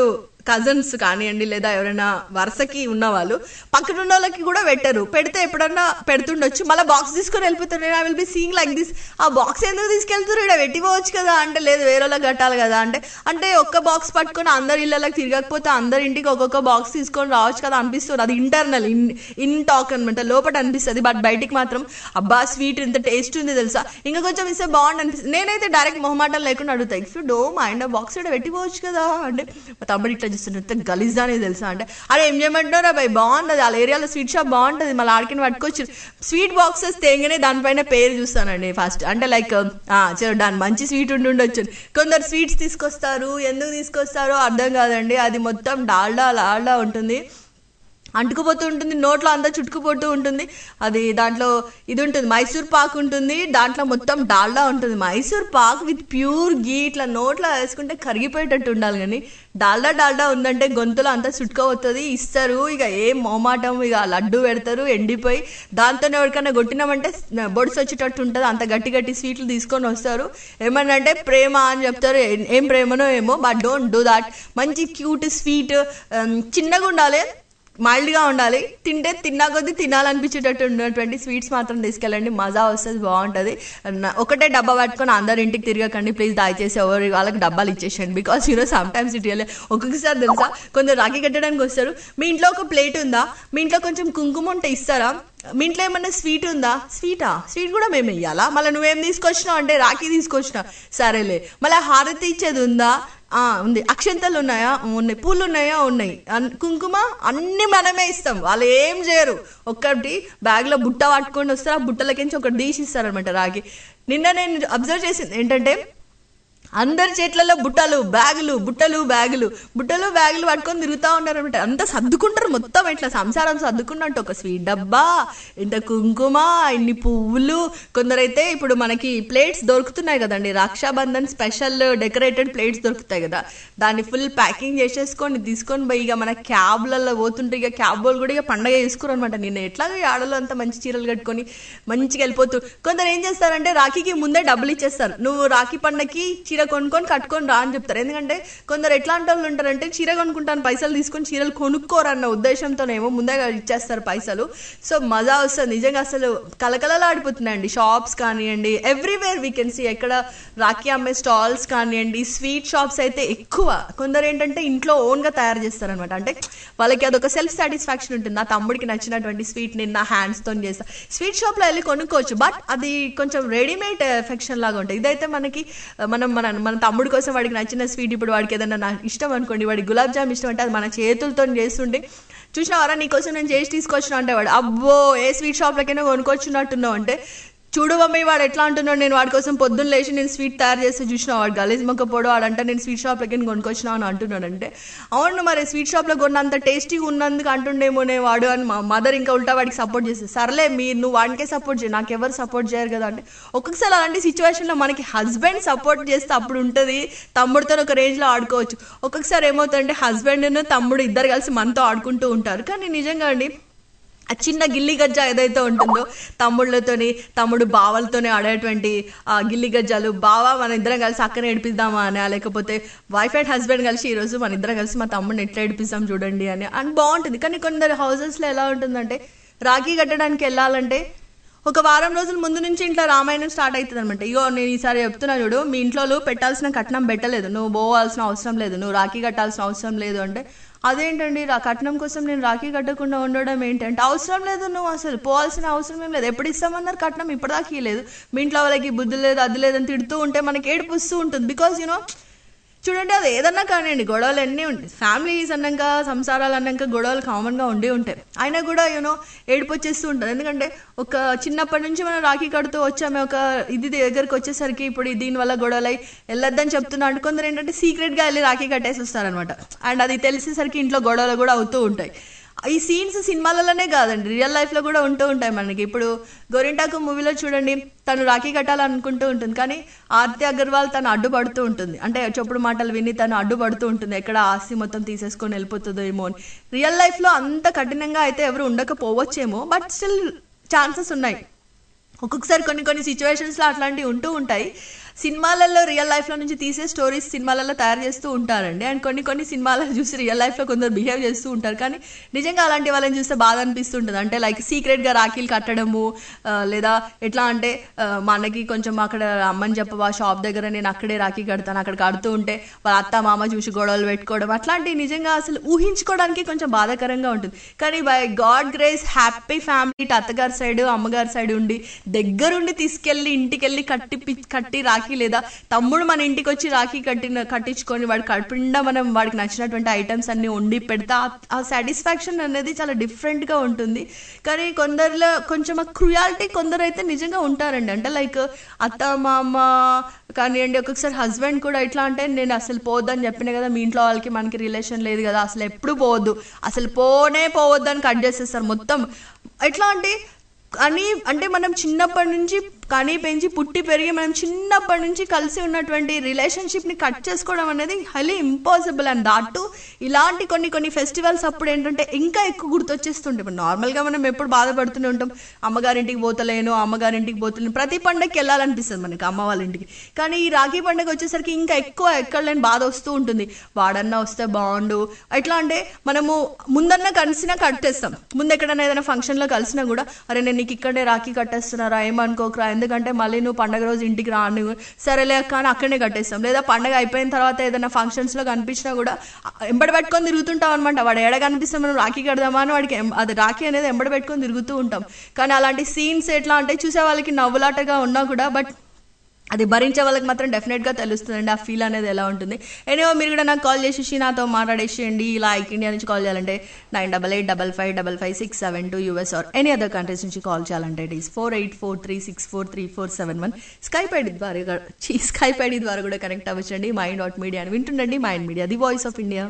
కజన్స్ కానివ్వండి లేదా ఎవరైనా వరుసకి ఉన్న వాళ్ళు పక్కన ఉన్న వాళ్ళకి కూడా పెట్టరు పెడితే ఎప్పుడన్నా పెడుతుండొచ్చు మళ్ళీ బాక్స్ తీసుకొని వెళ్ళిపోతారు I will be seeing like this ఆ బాక్స్ ఎందుకు తీసుకెళ్తారు ఇక్కడ పెట్టిపోవచ్చు కదా అంటే లేదు వేరే వాళ్ళకి కట్టాలి కదా అంటే అంటే ఒక్క బాక్స్ పట్టుకొని అందరి ఇళ్ళకి తిరగకపోతే అందరి ఇంటికి ఒక్కొక్క బాక్స్ తీసుకొని రావచ్చు కదా అనిపిస్తుంది అది ఇంటర్నల్ ఇన్ ఇన్ టాక్ అనమాట లోపల అనిపిస్తుంది బట్ బయటికి మాత్రం అబ్బా స్వీట్ ఇంత టేస్ట్ ఉంది తెలుసా ఇంకా కొంచెం ఇస్తే బాగుంది అనిపిస్తుంది నేనైతే డైరెక్ట్ మొహమాటం లేకుండా అడుగుతా if you do mind box ఇక్కడ పెట్టిపోవచ్చు కదా అంటే మా తమ్ముడు ఇట్లా చూస్తుంటే గలీజ్ అని తెలుసా అంటే అరే ఏం చేయమంటారా భయ్ బాగుంటుంది వాళ్ళ ఏరియాలో స్వీట్ షాప్ బాగుంటుంది మళ్ళీ ఆడికి పట్టుకోవచ్చు స్వీట్ బాక్సెస్ తేగానే దానిపైన పేరు చూస్తానండి ఫస్ట్ అంటే లైక్ చలో దాని మంచి స్వీట్ ఉండి ఉండొచ్చు కొందరు స్వీట్స్ తీసుకొస్తారు ఎందుకు తీసుకొస్తారో అర్థం కాదండి అది మొత్తం డాల్డా లాల్డా ఉంటుంది అంటుకుపోతూ ఉంటుంది నోట్లో అంతా చుట్టుకుపోతూ ఉంటుంది అది దాంట్లో ఇది ఉంటుంది మైసూర్ పాక్ ఉంటుంది దాంట్లో మొత్తం డాల్డా ఉంటుంది మైసూర్ పాక్ విత్ ప్యూర్ గీ ఇట్లా నోట్లో వేసుకుంటే కరిగిపోయేటట్టు ఉండాలి కానీ డాల్డా డాల్డా ఉందంటే గొంతులో అంతా చుట్టుకోవస్తుంది ఇస్తారు ఇక ఏం మోమాటం ఇక లడ్డు పెడతారు ఎండిపోయి దాంతో ఎవరికైనా కొట్టినామంటే బొడిసి వచ్చేటట్టు ఉంటుంది అంత గట్టి గట్టి స్వీట్లు తీసుకొని వస్తారు ఏమనంటే ప్రేమ అని చెప్తారు ఏం- ఏం ప్రేమనో ఏమో బట్ డోంట్ డూ దాట్ మంచి క్యూట్ స్వీట్ చిన్నగా ఉండాలి మైల్డ్గా ఉండాలి తింటే తిన్నా కొద్దీ తినాలనిపించేటట్టు ఉన్నటువంటి స్వీట్స్ మాత్రం తీసుకెళ్ళండి మజా వస్తుంది బాగుంటుంది నా- ఒకటే డబ్బా పట్టుకొని అందరి ఇంటికి తిరగకండి ప్లీజ్ దయచేసి ఎవరి వాళ్ళకి డబ్బాలు ఇచ్చేసండి because you know sometimes it real ఒక్కొక్కసారి తెలుసా కొందరు రాఖీ కట్టడానికి వస్తారు మీ ఇంట్లో ఒక ప్లేట్ ఉందా మీ ఇంట్లో కొంచెం కుంకుమ ఉంటే ఇస్తారా మీ ఇంట్లో ఏమన్నా స్వీట్ ఉందా స్వీటా స్వీట్ కూడా మేము ఇయ్యాలా మళ్ళీ నువ్వేం తీసుకొచ్చినావు అంటే రాఖీ తీసుకొచ్చినా సరేలే మళ్ళీ హారతి ఇచ్చేది ఉందా ఆ, ఉంది అక్షంతలు ఉన్నాయా ఉన్నాయి పూలు ఉన్నాయా ఉన్నాయి అన్- కుంకుమ అన్ని మనమే ఇస్తాం వాళ్ళు ఏం చేయరు ఒక్కటి బ్యాగ్లో బుట్ట పట్టుకొని వస్తారు ఆ బుట్టలకించి ఒకటి తీసి ఇస్తారనమాట రాగి నిన్న నేను అబ్జర్వ్ చేసింది ఏంటంటే అందరి చేట్లలో బుట్టలు బ్యాగులు బుట్టలు బ్యాగులు బుట్టలు బ్యాగులు పట్టుకొని తిరుగుతూ ఉన్నారు అనమాట అంతా సర్దుకుంటారు మొత్తం ఇట్లా సంసారం సర్దుకున్నట్టు ఒక స్వీట్ డబ్బా ఇంత కుంకుమ ఇన్ని పువ్వులు కొందరైతే ఇప్పుడు మనకి ప్లేట్స్ దొరుకుతున్నాయి కదండి రక్షాబంధన్ స్పెషల్ డెకరేటెడ్ ప్లేట్స్ దొరుకుతాయి కదా దాన్ని ఫుల్ ప్యాకింగ్ చేసేసుకొని తీసుకొని పోయి ఇక మన క్యాబ్లలో పోతుంటే ఇక క్యాబ్ వాళ్ళు కూడా ఇక పండగ చేసుకోరు అనమాట నేను ఎట్లాగో ఈ ఆడలో అంత మంచి చీరలు కట్టుకొని మంచిగా వెళ్ళిపోతూ కొందరు ఏం చేస్తారంటే రాఖీకి ముందే డబ్బులు ఇచ్చేస్తారు నువ్వు రాఖీ పండగకి చీర కొనుక్కొని కట్టుకొని రా అని చెప్తారు ఎందుకంటే కొందరు ఎట్లాంటి వాళ్ళు ఉంటారంటే చీర కొనుక్కుంటాను పైసలు తీసుకొని చీరలు కొనుక్కోరన్న ఉద్దేశంతోనేమో ముందే ఇచ్చేస్తారు పైసలు సో మజా వస్తుంది నిజంగా అసలు కలకలలాడిపోతున్నాయండి షాప్స్ కానివ్వండి ఎవ్రీవేర్ వీ కెన్ సీ ఎక్కడ రాఖీ అమ్మే స్టాల్స్ కానివ్వండి స్వీట్ షాప్స్ అయితే ఎక్కువ కొందరు ఏంటంటే ఇంట్లో ఓన్గా తయారు చేస్తారనమాట అంటే వాళ్ళకి అదొక సెల్ఫ్ సాటిస్ఫాక్షన్ ఉంటుంది నా తమ్ముడికి నచ్చినటువంటి స్వీట్ నేను నా హ్యాండ్స్తో చేస్తా స్వీట్ షాప్లో వెళ్ళి కొనుక్కోవచ్చు బట్ అది కొంచెం రెడీమేడ్ ఎఫెక్షన్ లాగా ఉంటుంది ఇదైతే మనకి ఆ, మనం మన మన తమ్ముడి కోసం వాడికి నచ్చిన స్వీట్ ఇప్పుడు వాడికి ఏదైనా నా ఇష్టం అనుకోండి వాడికి గులాబ్ జామ్ ఇష్టం అంటే అది మన చేతులతో చేస్తుంటే చూసినావరా నీకోసం నేను చేసి తీసుకొచ్చిన అంటే వాడు అబ్బో ఏ స్వీట్ షాప్లకైనా కొనుక్కొచ్చినట్టున్నావు అంటే చూడు మమ్మీ వాడు ఎట్లా అంటున్నాడు నేను వాడి కోసం పొద్దున్న లేచి నేను స్వీట్ తయారు చేస్తే చూసిన వాడు గలీజ్ మొక్క పొడు వాడంటే నేను స్వీట్ షాప్లోకి కొనుక్కొచ్చినా అని అంటున్నాడు అంటే అవును మరి స్వీట్ షాప్లో కొన్నంత టేస్టీగా ఉన్నందుకు అంటుండేమోనే వాడు అని మా మదర్ ఇంకా ఉల్టా వాడికి సపోర్ట్ చేస్తుంది సర్లే మీరు నువ్వు వాడికే సపోర్ట్ చేయి నాకు ఎవరు సపోర్ట్ చేయరు కదా అంటే ఒక్కొక్కసారి అలాంటి సిచ్యువేషన్లో మనకి హస్బెండ్ సపోర్ట్ చేస్తే అప్పుడు ఉంటుంది తమ్ముడితో ఒక రేంజ్లో ఆడుకోవచ్చు ఒక్కొక్కసారి ఏమవుతుందంటే హస్బెండ్ తమ్ముడు ఇద్దరు కలిసి మనతో ఆడుకుంటూ ఉంటారు కానీ నిజంగా అండి ఆ చిన్న గిల్లి గజ్జ ఏదైతే ఉంటుందో తమ్ముళ్ళతోని తమ్ముడు బావలతోనే ఆడేటువంటి ఆ గిల్లి గజ్జాలు బావ మన ఇద్దరం కలిసి అక్కనే ఏడిపిద్దామా అని లేకపోతే వైఫ్ అండ్ హస్బెండ్ కలిసి ఈరోజు మన ఇద్దరం కలిసి మా తమ్ముడిని ఎట్లా ఏడిపిస్తాం చూడండి అని అండ్ బాగుంటుంది కానీ కొందరు హౌసెస్లో ఎలా ఉంటుందంటే రాఖీ కట్టడానికి వెళ్ళాలంటే ఒక వారం రోజుల ముందు నుంచి ఇంట్లో రామాయణం స్టార్ట్ అవుతుంది అనమాట ఇగో నేను ఈసారి చెప్తున్నా చూడు మీ ఇంట్లో పెట్టాల్సిన కట్నం పెట్టలేదు నువ్వు పోవాల్సిన అవసరం లేదు నువ్వు రాఖీ కట్టాల్సిన అవసరం లేదు అంటే అదేంటండి రా కట్నం కోసం నేను రాఖీ కట్టకుండా ఉండడం ఏంటంటే అవసరం లేదు నువ్వు అసలు పోవాల్సిన అవసరం ఏం లేదు ఎప్పుడు ఇస్తామన్నారు కట్నం ఇప్పటిదాకా లేదు మీ ఇంట్లో వాళ్ళకి బుద్ధి లేదు అది లేదని తిడుతూ ఉంటే మనకి ఏడుపు వస్తూ ఉంటుంది బికాజ్ యూనో చూడండి అది ఏదన్నా కానివ్వండి గొడవలు ఎన్ని ఉంటాయి ఫ్యామిలీస్ అన్నాక సంసారాలు అన్నాక గొడవలు కామన్గా ఉండే ఉంటాయి అయినా కూడా యూనో ఏడుపు వచ్చేస్తూ ఉంటుంది ఎందుకంటే ఒక చిన్నప్పటి నుంచి మనం రాఖీ కడుతూ వచ్చాము ఒక ఇది దగ్గరికి వచ్చేసరికి ఇప్పుడు దీనివల్ల గొడవలై వెళ్ళొద్దని చెప్తున్నా అంటే కొందరు ఏంటంటే సీక్రెట్గా వెళ్ళి రాఖీ కట్టేసి వస్తారనమాట అండ్ అది తెలిసేసరికి ఇంట్లో గొడవలు కూడా అవుతూ ఉంటాయి ఈ సీన్స్ సినిమాలలోనే కాదండి రియల్ లైఫ్లో కూడా ఉంటూ ఉంటాయి మనకి ఇప్పుడు గోరింటాకు మూవీలో చూడండి తను రాఖీ కట్టాలనుకుంటూ ఉంటుంది కానీ ఆర్తి అగర్వాల్ తను అడ్డుపడుతూ ఉంటుంది అంటే చెప్పుడు మాటలు విని తను అడ్డుపడుతూ ఉంటుంది ఎక్కడ ఆస్తి మొత్తం తీసేసుకొని వెళ్ళిపోతుందో ఏమో అని రియల్ లైఫ్లో అంత కఠినంగా అయితే ఎవరు ఉండకపోవచ్చేమో బట్ స్టిల్ ఛాన్సెస్ ఉన్నాయి ఒక్కొక్కసారి కొన్ని కొన్ని సిచ్యువేషన్స్లో అట్లాంటివి ఉంటూ ఉంటాయి సినిమాలలో రియల్ లైఫ్లో నుంచి తీసే స్టోరీస్ సినిమాలలో తయారు చేస్తూ ఉంటారండి అండ్ కొన్ని కొన్ని సినిమాలలో చూసి రియల్ లైఫ్లో కొందరు బిహేవ్ చేస్తూ ఉంటారు కానీ నిజంగా అలాంటి వాళ్ళని చూస్తే బాధ అనిపిస్తుంటుంది అంటే లైక్ సీక్రెట్గా రాఖీలు కట్టడము ఆ, లేదా ఎట్లా అంటే ఆ, మా అన్నకి కొంచెం అక్కడ అమ్మని చెప్పవా షాప్ దగ్గర నేను అక్కడే రాఖీ కడతాను అక్కడ కడుతూ ఉంటే వాళ్ళ అత్త మామ చూసి గొడవలు పెట్టుకోవడం అట్లాంటివి నిజంగా అసలు ఊహించుకోవడానికి కొంచెం బాధాకరంగా ఉంటుంది కానీ by God grace happy family ఇటు అత్తగారి సైడ్ అమ్మగారి సైడ్ ఉండి దగ్గరుండి తీసుకెళ్ళి ఇంటికి వెళ్ళి కట్టి పి- కట్టి రాఖీ లేదా తమ్ముడు మన ఇంటికి వచ్చి రాఖీ కట్టిన కట్టించుకొని వాడు కడుపుండా మనం వాడికి నచ్చినటువంటి ఐటమ్స్ అన్ని వండి పెడితే ఆ- ఆ సాటిస్ఫాక్షన్ అనేది చాలా డిఫరెంట్గా ఉంటుంది కానీ కొందరిలో కొంచెం ఆ క్రుయాలిటీ కొందరు అయితే నిజంగా ఉంటారండి అంటే లైక్ అత్త మామ కానివ్వండి ఒక్కొక్కసారి హస్బెండ్ కూడా ఎట్లా అంటే నేను అసలు పోవద్దని చెప్పిన కదా మీ ఇంట్లో వాళ్ళకి మనకి రిలేషన్ లేదు కదా అసలు ఎప్పుడు పోవద్దు అసలు పోనే పోవద్దు అని కట్ చేసేస్తారు మొత్తం ఎట్లా అంటే అని అంటే మనం చిన్నప్పటి నుంచి కనీ పెంచి పుట్టి పెరిగి మనం చిన్నప్పటి నుంచి కలిసి ఉన్నటువంటి రిలేషన్షిప్ని కట్ చేసుకోవడం అనేది హైలీ ఇంపాసిబుల్ అండ్ దాటు ఇలాంటి కొన్ని కొన్ని ఫెస్టివల్స్ అప్పుడు ఏంటంటే ఇంకా ఎక్కువ గుర్తొచ్చేస్తుంటే ఇప్పుడు నార్మల్గా మనం ఎప్పుడు బాధపడుతూనే ఉంటాం అమ్మగారింటికి పోతలేను అమ్మగారింటికి పోతలేను ప్రతి పండగకి వెళ్ళాలనిపిస్తుంది మనకి అమ్మ వాళ్ళ ఇంటికి కానీ ఈ రాఖీ పండగ వచ్చేసరికి ఇంకా ఎక్కువ ఎక్కడ లేని బాధ వస్తూ ఉంటుంది వాడన్నా వస్తే బాగుండు ఎట్లా అంటే మనము ముందన్నా కలిసినా కట్టేస్తాం ముందు ఎక్కడైనా ఏదైనా ఫంక్షన్లో కలిసినా కూడా అరే నేను నీకు ఇక్కడే రాఖీ కట్టేస్తున్నారా ఏమనుకోకరా ఎందుకంటే మళ్ళీ నువ్వు పండగ రోజు ఇంటికి రాను సరేలే అక్క అని అక్కడనే కట్టేస్తాం లేదా పండగ అయిపోయిన తర్వాత ఏదైనా ఫంక్షన్స్లో కనిపించినా కూడా ఎంబడి పెట్టుకొని తిరుగుతుంటాం అనమాట వాడు ఎడ కనిపిస్తే మనం రాఖీ కడదామా అని వాడికి ఎం- అది రాఖీ అనేది ఎంబడి పెట్టుకొని తిరుగుతూ ఉంటాం కానీ అలాంటి సీన్స్ ఎట్లా అంటే చూసే వాళ్ళకి నవ్వులాటగా ఉన్నా కూడా బట్ అది భరించే వాళ్ళకి మాత్రం డెఫినెట్గా తెలుస్తుందండి ఆ ఫీల్ అనేది ఎలా ఉంటుంది ఎనివో మీరు కూడా నాకు కాల్ చేసేసి నాతో మాట్లాడేసేయండి లైక్ ఇండియా నుంచి కాల్ చేయాలంటే nine double eight double five double five six seven two US or any other countries నుంచి కాల్ చేయాలంటే it is four eight four three six four three four seven one Skype ID ద్వారా స్కైప్ ఐడి ద్వారా కూడా కనెక్ట్ అవ్వచ్చండి మైండ్ డాట్ మీడియా అని వింటుండండి mind media the voice of India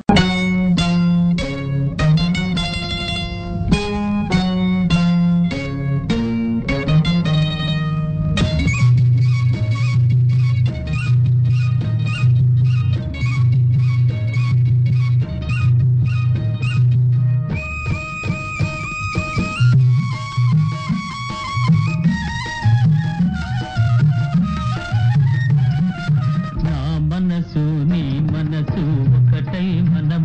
నా మనసు నీ మనసు ఒకటై మన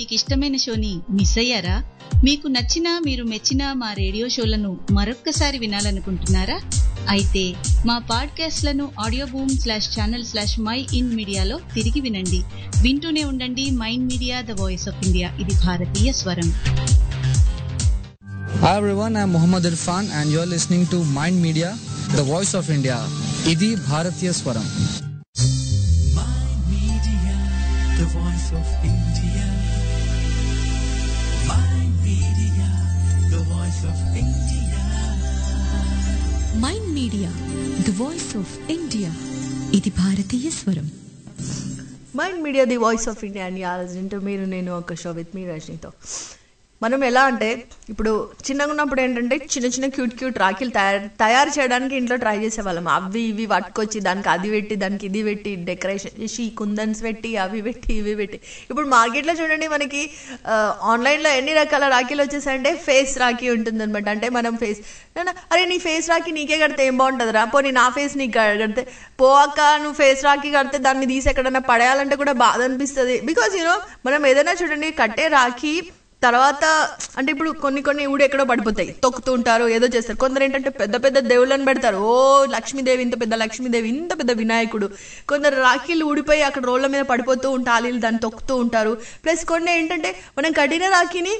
మీకు ఇష్టమైన షోని మిస్ అయ్యారా మీకు నచ్చిన మీరు మెచ్చిన మా రేడియో షోలను మరొక్కసారి వినాలనుకుంటున్నారా అయితే మా పాడ్కాస్ట్లను Audioboom slash channel slash Mind మీడియాలో తిరిగి వినండి వింటూనే ఉండండి Mind media the voice of India ఇది భారతీయ స్వరం Hi everyone, I'm Muhammad Irfan and you're listening to Mind Media, the voice of India. Idi Bharatiya Swaram. Media, the voice of India. Mind Media, the voice of India. Mind media the voice of India ఇది భారతీయ స్వరం mind media the voice of India అని ఆలోచింటూ మీరు నేను ఒక షో విత్ మీ రజనీతో మనం ఎలా అంటే ఇప్పుడు చిన్నగా ఉన్నప్పుడు ఏంటంటే చిన్న చిన్న క్యూట్ క్యూట్ రాఖీలు తయారు తయారు చేయడానికి ఇంట్లో ట్రై చేసేవాళ్ళం అవి ఇవి పట్టుకొచ్చి దానికి అది పెట్టి దానికి ఇది పెట్టి డెకరేషన్ చేసి కుందన్స్ పెట్టి అవి పెట్టి ఇవి పెట్టి ఇప్పుడు మార్కెట్లో చూడండి మనకి ఆ, ఆన్లైన్లో ఎన్ని రకాల రాఖీలు వచ్చేసాయంటే ఫేస్ రాఖీ ఉంటుంది అనమాట అంటే మనం ఫేస్ అరే నీ ఫేస్ రాఖీ నీకే కడితే ఏం బాగుంటుంది రా పోనీ నా ఫేస్ నీకు క- కడితే పోవాక నువ్వు ఫేస్ రాఖీ కడితే దాన్ని తీసి ఎక్కడన్నా పడేయాలంటే కూడా బాధ అనిపిస్తుంది బికాజ్ యూనో మనం ఏదైనా చూడండి కట్టే రాఖీ తర్వాత అంటే ఇప్పుడు కొన్ని కొన్ని ఊడు ఎక్కడో పడిపోతాయి తొక్కుతూ ఉంటారు ఏదో చేస్తారు కొందరు ఏంటంటే పెద్ద పెద్ద దేవుళ్ళని పెడతారు ఓ లక్ష్మీదేవి ఇంత పెద్ద లక్ష్మీదేవి ఇంత పెద్ద వినాయకుడు కొందరు రాఖీలు ఊడిపోయి అక్కడ రోడ్ల మీద పడిపోతూ ఉంటారు వీళ్ళు దాన్ని తొక్కుతూ ఉంటారు ప్లస్ కొన్ని ఏంటంటే మనం కట్టిన రాఖీని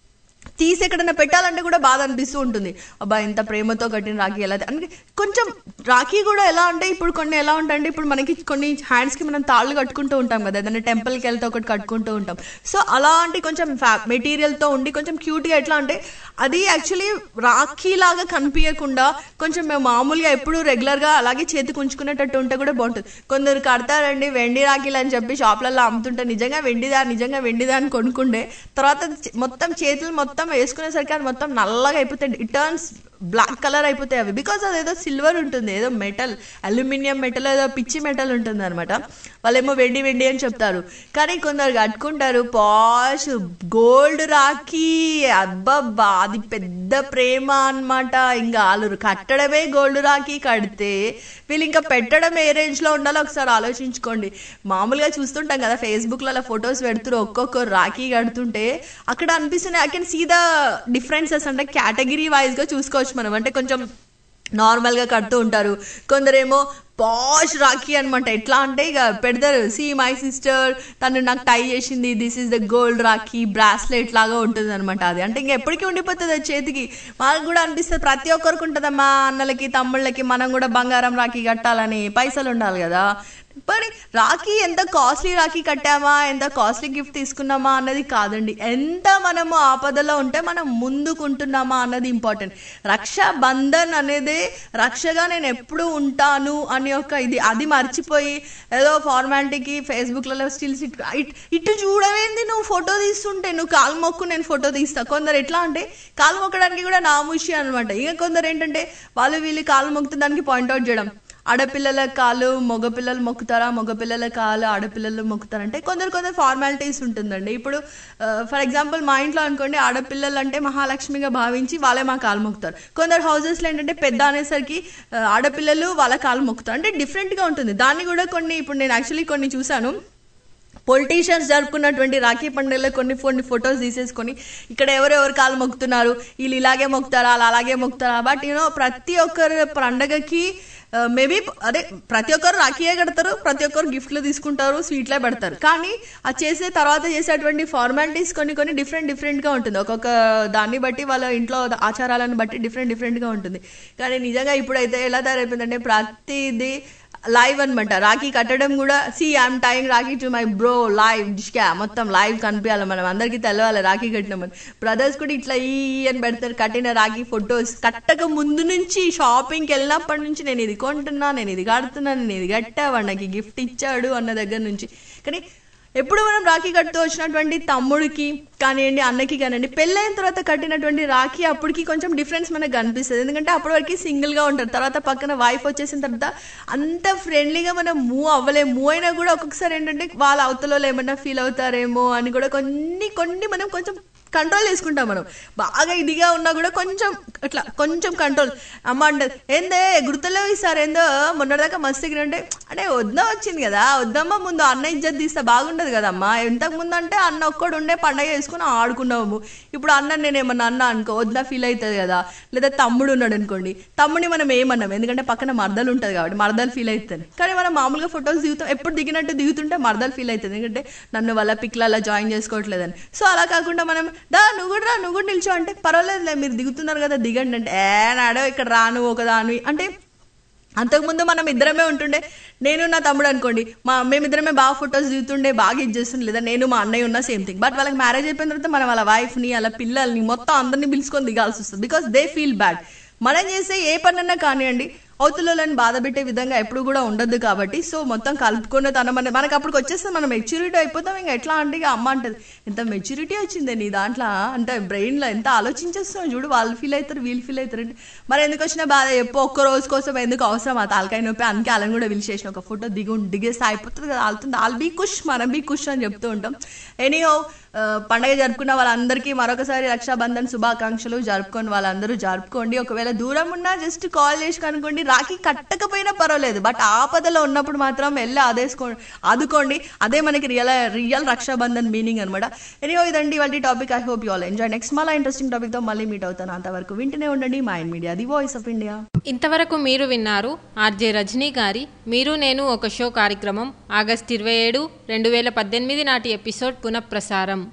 తీసి ఎక్కడైనా పెట్టాలంటే కూడా బాధ అనిపిస్తూ ఉంటుంది అబ్బా ఇంత ప్రేమతో కట్టిన రాఖీ ఎలా అంటే కొంచెం రాఖీ కూడా ఎలా అంటే ఇప్పుడు కొన్ని ఎలా ఉంటాయంటే ఇప్పుడు మనకి కొన్ని హ్యాండ్స్కి మనం తాళ్ళు కట్టుకుంటూ ఉంటాం కదా ఏదైనా టెంపుల్కి వెళ్తే ఒకటి కట్టుకుంటూ ఉంటాం సో అలాంటి కొంచెం మెటీరియల్తో ఉండి కొంచెం క్యూట్గా ఎట్లా అంటే అది యాక్చువల్లీ రాఖీ లాగా కనిపించకుండా కొంచెం మేము మామూలుగా ఎప్పుడు రెగ్యులర్గా అలాగే చేతికి ఉంచుకునేటట్టు ఉంటే కూడా బాగుంటుంది కొందరు కడతారండి వెండి రాఖీలు అని చెప్పి షాప్లలో అమ్ముతుంటే నిజంగా వెండిదా నిజంగా వెండిదా అని కొనుక్కుండే తర్వాత చే- మొత్తం చేతులు మొత్తం వేసుకునేసరికి అది మొత్తం నల్లగా అయిపోతాయి ఇట్ టర్న్స్ బ్లాక్ కలర్ అయిపోతాయి అవి బికాస్ అదేదో సిల్వర్ ఉంటుంది ఏదో మెటల్ అల్యూమినియం మెటల్ ఏదో పిచ్చి మెటల్ ఉంటుంది అనమాట వాళ్ళేమో వెండి వెండి అని చెప్తారు కానీ కొందరు కట్టుకుంటారు పాష్ గోల్డ్ రాఖీ అబ్బబ్బా అది పెద్ద ప్రేమ అన్నమాట ఇంకా వాళ్ళు కట్టడమే గోల్డ్ రాఖీ కడితే వీళ్ళు ఇంకా పెట్టడం ఏ రేంజ్ లో ఉండాలో ఒకసారి ఆలోచించుకోండి మామూలుగా చూస్తుంటాం కదా ఫేస్బుక్ లో అలా ఫొటోస్ పెడుతున్నారు ఒక్కొక్క రాఖీ కడుతుంటే అక్కడ అనిపిస్తుంది I can see the differences అంటే కేటగిరీ వైజ్ గా చూసుకోవచ్చు మనం అంటే కొంచెం నార్మల్గా కడుతూ ఉంటారు కొందరేమో పాష్ రాఖీ అనమాట ఎట్లా అంటే ఇక పెడతారు సి మై సిస్టర్ తను నాకు టై చేసింది this is the gold rakhi bracelet లాగా ఉంటుంది అనమాట అది అంటే ఇంక ఎప్పటికీ ఉండిపోతుంది అది చేతికి వాళ్ళకి కూడా అనిపిస్తుంది ప్రతి ఒక్కరికి ఉంటుందమ్మా అన్నలకి తమ్ముళ్ళకి మనం కూడా బంగారం రాఖీ కట్టాలని పైసలు ఉండాలి కదా మరి రాఖీ ఎంత కాస్ట్లీ రాఖీ కట్టామా ఎంత కాస్ట్లీ గిఫ్ట్ తీసుకున్నామా అన్నది కాదండి ఎంత మనము ఆపదలో ఉంటే మనం ముందుకుంటున్నామా అన్నది ఇంపార్టెంట్ రక్షా బంధన్ అనేది రక్షగా నేను ఎప్పుడు ఉంటాను అని ఒక ఇది అది మర్చిపోయి ఏదో ఫార్మాలిటీకి ఫేస్బుక్లలో స్టిల్స్ ఇట్ ఇట్- ఇటు చూడవేంది నువ్వు ఫోటో తీస్తుంటే నువ్వు కాలు మొక్కు నేను ఫోటో తీస్తా కొందరు ఎట్లా అంటే కాలు మొక్కడానికి కూడా నాముషి అనమాట ఇక కొందరు ఏంటంటే వాళ్ళు వీళ్ళు కాలు మొక్కుతే దానికి పాయింట్అవుట్ చేయడం ఆడపిల్లల కాలు మగపిల్లలు మొక్కుతారా మగపిల్లల కాలు ఆడపిల్లలు మొక్కుతారంటే కొందరు కొందరు ఫార్మాలిటీస్ ఉంటుందండి ఇప్పుడు ఫర్ ఎగ్జాంపుల్ మా ఇంట్లో అనుకోండి ఆడపిల్లలు అంటే మహాలక్ష్మిగా భావించి వాళ్ళే మా కాలు మొక్కుతారు కొందరు హౌసెస్లో ఏంటంటే పెద్ద అనేసరికి ఆ, ఆడపిల్లలు వాళ్ళ కాలు మొక్కుతారు అంటే డిఫరెంట్గా ఉంటుంది దాన్ని కూడా కొన్ని ఇప్పుడు నేను యాక్చువల్లీ కొన్ని చూశాను పొలిటీషియన్స్ జరుపుకున్నటువంటి రాఖీ పండుగలో కొన్ని కొన్ని ఫొటోస్ తీసేసుకొని ఇక్కడ ఎవరెవరు కాలు మొక్కుతున్నారు వీళ్ళు ఇలాగే మొక్కుతారా అలా అలాగే మొక్కుతారా బట్ యూనో ప్రతి ఒక్కరు పండగకి మేబీ అదే ప్రతి ఒక్కరు రాఖీయే కడతారు ప్రతి ఒక్కరు గిఫ్ట్లు తీసుకుంటారు స్వీట్లే పెడతారు కానీ ఆ చేసే తర్వాత చేసేటువంటి ఫార్మాలిటీస్ కొన్ని కొన్ని డిఫరెంట్ డిఫరెంట్గా ఉంటుంది ఒక్కొక్క దాన్ని బట్టి వాళ్ళ ఇంట్లో ఆచారాలను బట్టి డిఫరెంట్ డిఫరెంట్గా ఉంటుంది కానీ నిజంగా ఇప్పుడైతే ఎలా తయారైపోయిందంటే ప్రతిదీ లైవ్ అనమాట రాఖీ కట్టడం కూడా see I'm tying rakhi to my bro live డిష్కా మొత్తం లైవ్ కనిపించాలి మనం అందరికీ తెలవాలి రాఖీ కట్టినామని బ్రదర్స్ కూడా ఇట్లా ఈ అని పెడతారు కట్టిన రాఖీ ఫొటోస్ కట్టక ముందు నుంచి షాపింగ్కి వెళ్ళినప్పటి నుంచి నేను ఇది కొంటున్నా నేను ఇది కడుతున్నా నేను ఇది కట్టావాడు నాకు గిఫ్ట్ ఇచ్చాడు అన్న దగ్గర నుంచి కానీ ఎప్పుడు మనం రాఖీ కడుతూ వచ్చినటువంటి తమ్ముడికి కానివ్వండి అన్నకి కానివ్వండి పెళ్ళైన తర్వాత కట్టినటువంటి రాఖీ అప్పటికి కొంచెం డిఫరెన్స్ మనకు కనిపిస్తుంది ఎందుకంటే అప్పటి వరకు సింగిల్గా ఉంటారు తర్వాత పక్కన వైఫ్ వచ్చేసిన తర్వాత అంత ఫ్రెండ్లీగా మనం మూవ్ అవ్వలేము మూవ్ అయినా కూడా ఒక్కొక్కసారి ఏంటంటే వాళ్ళ అవతలలో ఏమన్నా ఫీల్ అవుతారేమో అని కూడా కొన్ని కొన్ని మనం కొంచెం కంట్రోల్ చేసుకుంటాం మనం బాగా ఇదిగా ఉన్నా కూడా కొంచెం అట్లా కొంచెం కంట్రోల్ అమ్మ అంటే ఏందే గుర్తులేవు ఈసారి ఏందో మొన్నటిదాకా మస్తు అంటే అంటే వద్ద వచ్చింది కదా వద్దమ్మ ముందు అన్న ఇజ్జత్ తీస్తే బాగుండదు కదమ్మా ఇంతకు ముందు అంటే అన్న ఒక్కడు ఉండే పండగ చేసుకుని ఆడుకున్నాము ఇప్పుడు అన్న నేను ఏమన్నా అన్న అనుకో వద్దా ఫీల్ అవుతుంది కదా లేదా తమ్ముడు ఉన్నాడు అనుకోండి తమ్ముడిని మనం ఏమన్నాం ఎందుకంటే పక్కన మరదలు ఉంటుంది కాబట్టి మరదలు ఫీల్ అవుతుంది కానీ మనం మామూలుగా ఫొటోస్ దిగుతాం ఎప్పుడు దిగినట్టు దిగుతుంటే మరదలు ఫీల్ అవుతుంది ఎందుకంటే నన్ను వాళ్ళ పిక్లలో జాయిన్ చేసుకోవట్లేదని సో అలా కాకుండా మనం దా నువ్వు కూడా రా నువ్వు కూడా నిల్చో అంటే పర్వాలేదులే మీరు దిగుతున్నారు కదా దిగండి అంటే ఏ నాడో ఇక్కడ రాను ఒకదాని అంటే అంతకుముందు మనం ఇద్దరమే ఉంటుండే నేను నా తమ్ముడు అనుకోండి మా మేమిద్దరమే బాగా ఫొటోస్ దిగుతుండే బాగా ఇది చేస్తుండే లేదా నేను మా అన్నయ్య ఉన్న సేమ్ థింగ్ బట్ వాళ్ళకి మ్యారేజ్ అయిపోయిన తర్వాత మనం వాళ్ళ వైఫ్ని వాళ్ళ పిల్లల్ని మొత్తం అందరినీ పిలుచుకొని దిగాల్సి వస్తుంది బికాస్ దే ఫీల్ బ్యాడ్ మనం చేసే ఏ పనన్నా కానివ్వండి అవతలని బాధ పెట్టే విధంగా ఎప్పుడు కూడా ఉండదు కాబట్టి సో మొత్తం కలుపుకునే తన మన మనకు అప్పటికి వచ్చేస్తే మనం మెచ్యూరిటీ అయిపోతాం ఇంకా ఎట్లా అంటే ఇక అమ్మ అంటది ఎంత మెచ్యూరిటీ వచ్చింది నీ దాంట్లో అంటే బ్రెయిన్లో ఎంత ఆలోచించేస్తున్నావు చూడు వాళ్ళు ఫీల్ అవుతారు వీళ్ళు ఫీల్ అవుతారు అంటే మరి ఎందుకు వచ్చిన బాధ ఎప్పో ఒక్క రోజు కోసం ఎందుకు అవసరం ఆ తాలకాయ నొప్పి అందుకే వాళ్ళని కూడా పిలిచేసిన ఒక ఫోటో దిగు దిగేస్తే అయిపోతుంది కదా వాళ్ళతో వాళ్ళు బీ కుష్ మనం బీ కుష్ అని చెప్తూ ఉంటాం ఎనీహో పండగ జరుపుకున్న వాళ్ళందరికీ మరొకసారి రక్షాబంధన్ శుభాకాంక్షలు జరుపుకొని వాళ్ళందరూ జరుపుకోండి ఒకవేళ దూరం ఉన్నా జస్ట్ కాల్ చేసి కనుకోండి రాఖీ కట్టకపోయినా పర్వాలేదు బట్ ఆపదలో ఉన్నప్పుడు మాత్రం వెళ్ళి అదేసుకో ఆదుకోండి అదే మనకి రియల్ రియల్ రక్షాబంధన్ మీనింగ్ అనమాట ఎనీహో ఇదండి వాళ్ళ topic I hope you all enjoy next మళ్ళీ ఇంట్రెస్టింగ్ టాపిక్తో మళ్ళీ మీట్ అవుతాను అంతవరకు వింటూనే ఉండండి Mind media the voice of India ఇంతవరకు మీరు విన్నారు ఆర్జే రజనీ గారి మీరు నేను ఒక షో కార్యక్రమం ఆగస్ట్ ఇరవై ఏడు రెండు వేల పద్దెనిమిది నాటి ఎపిసోడ్ పునఃప్రసారం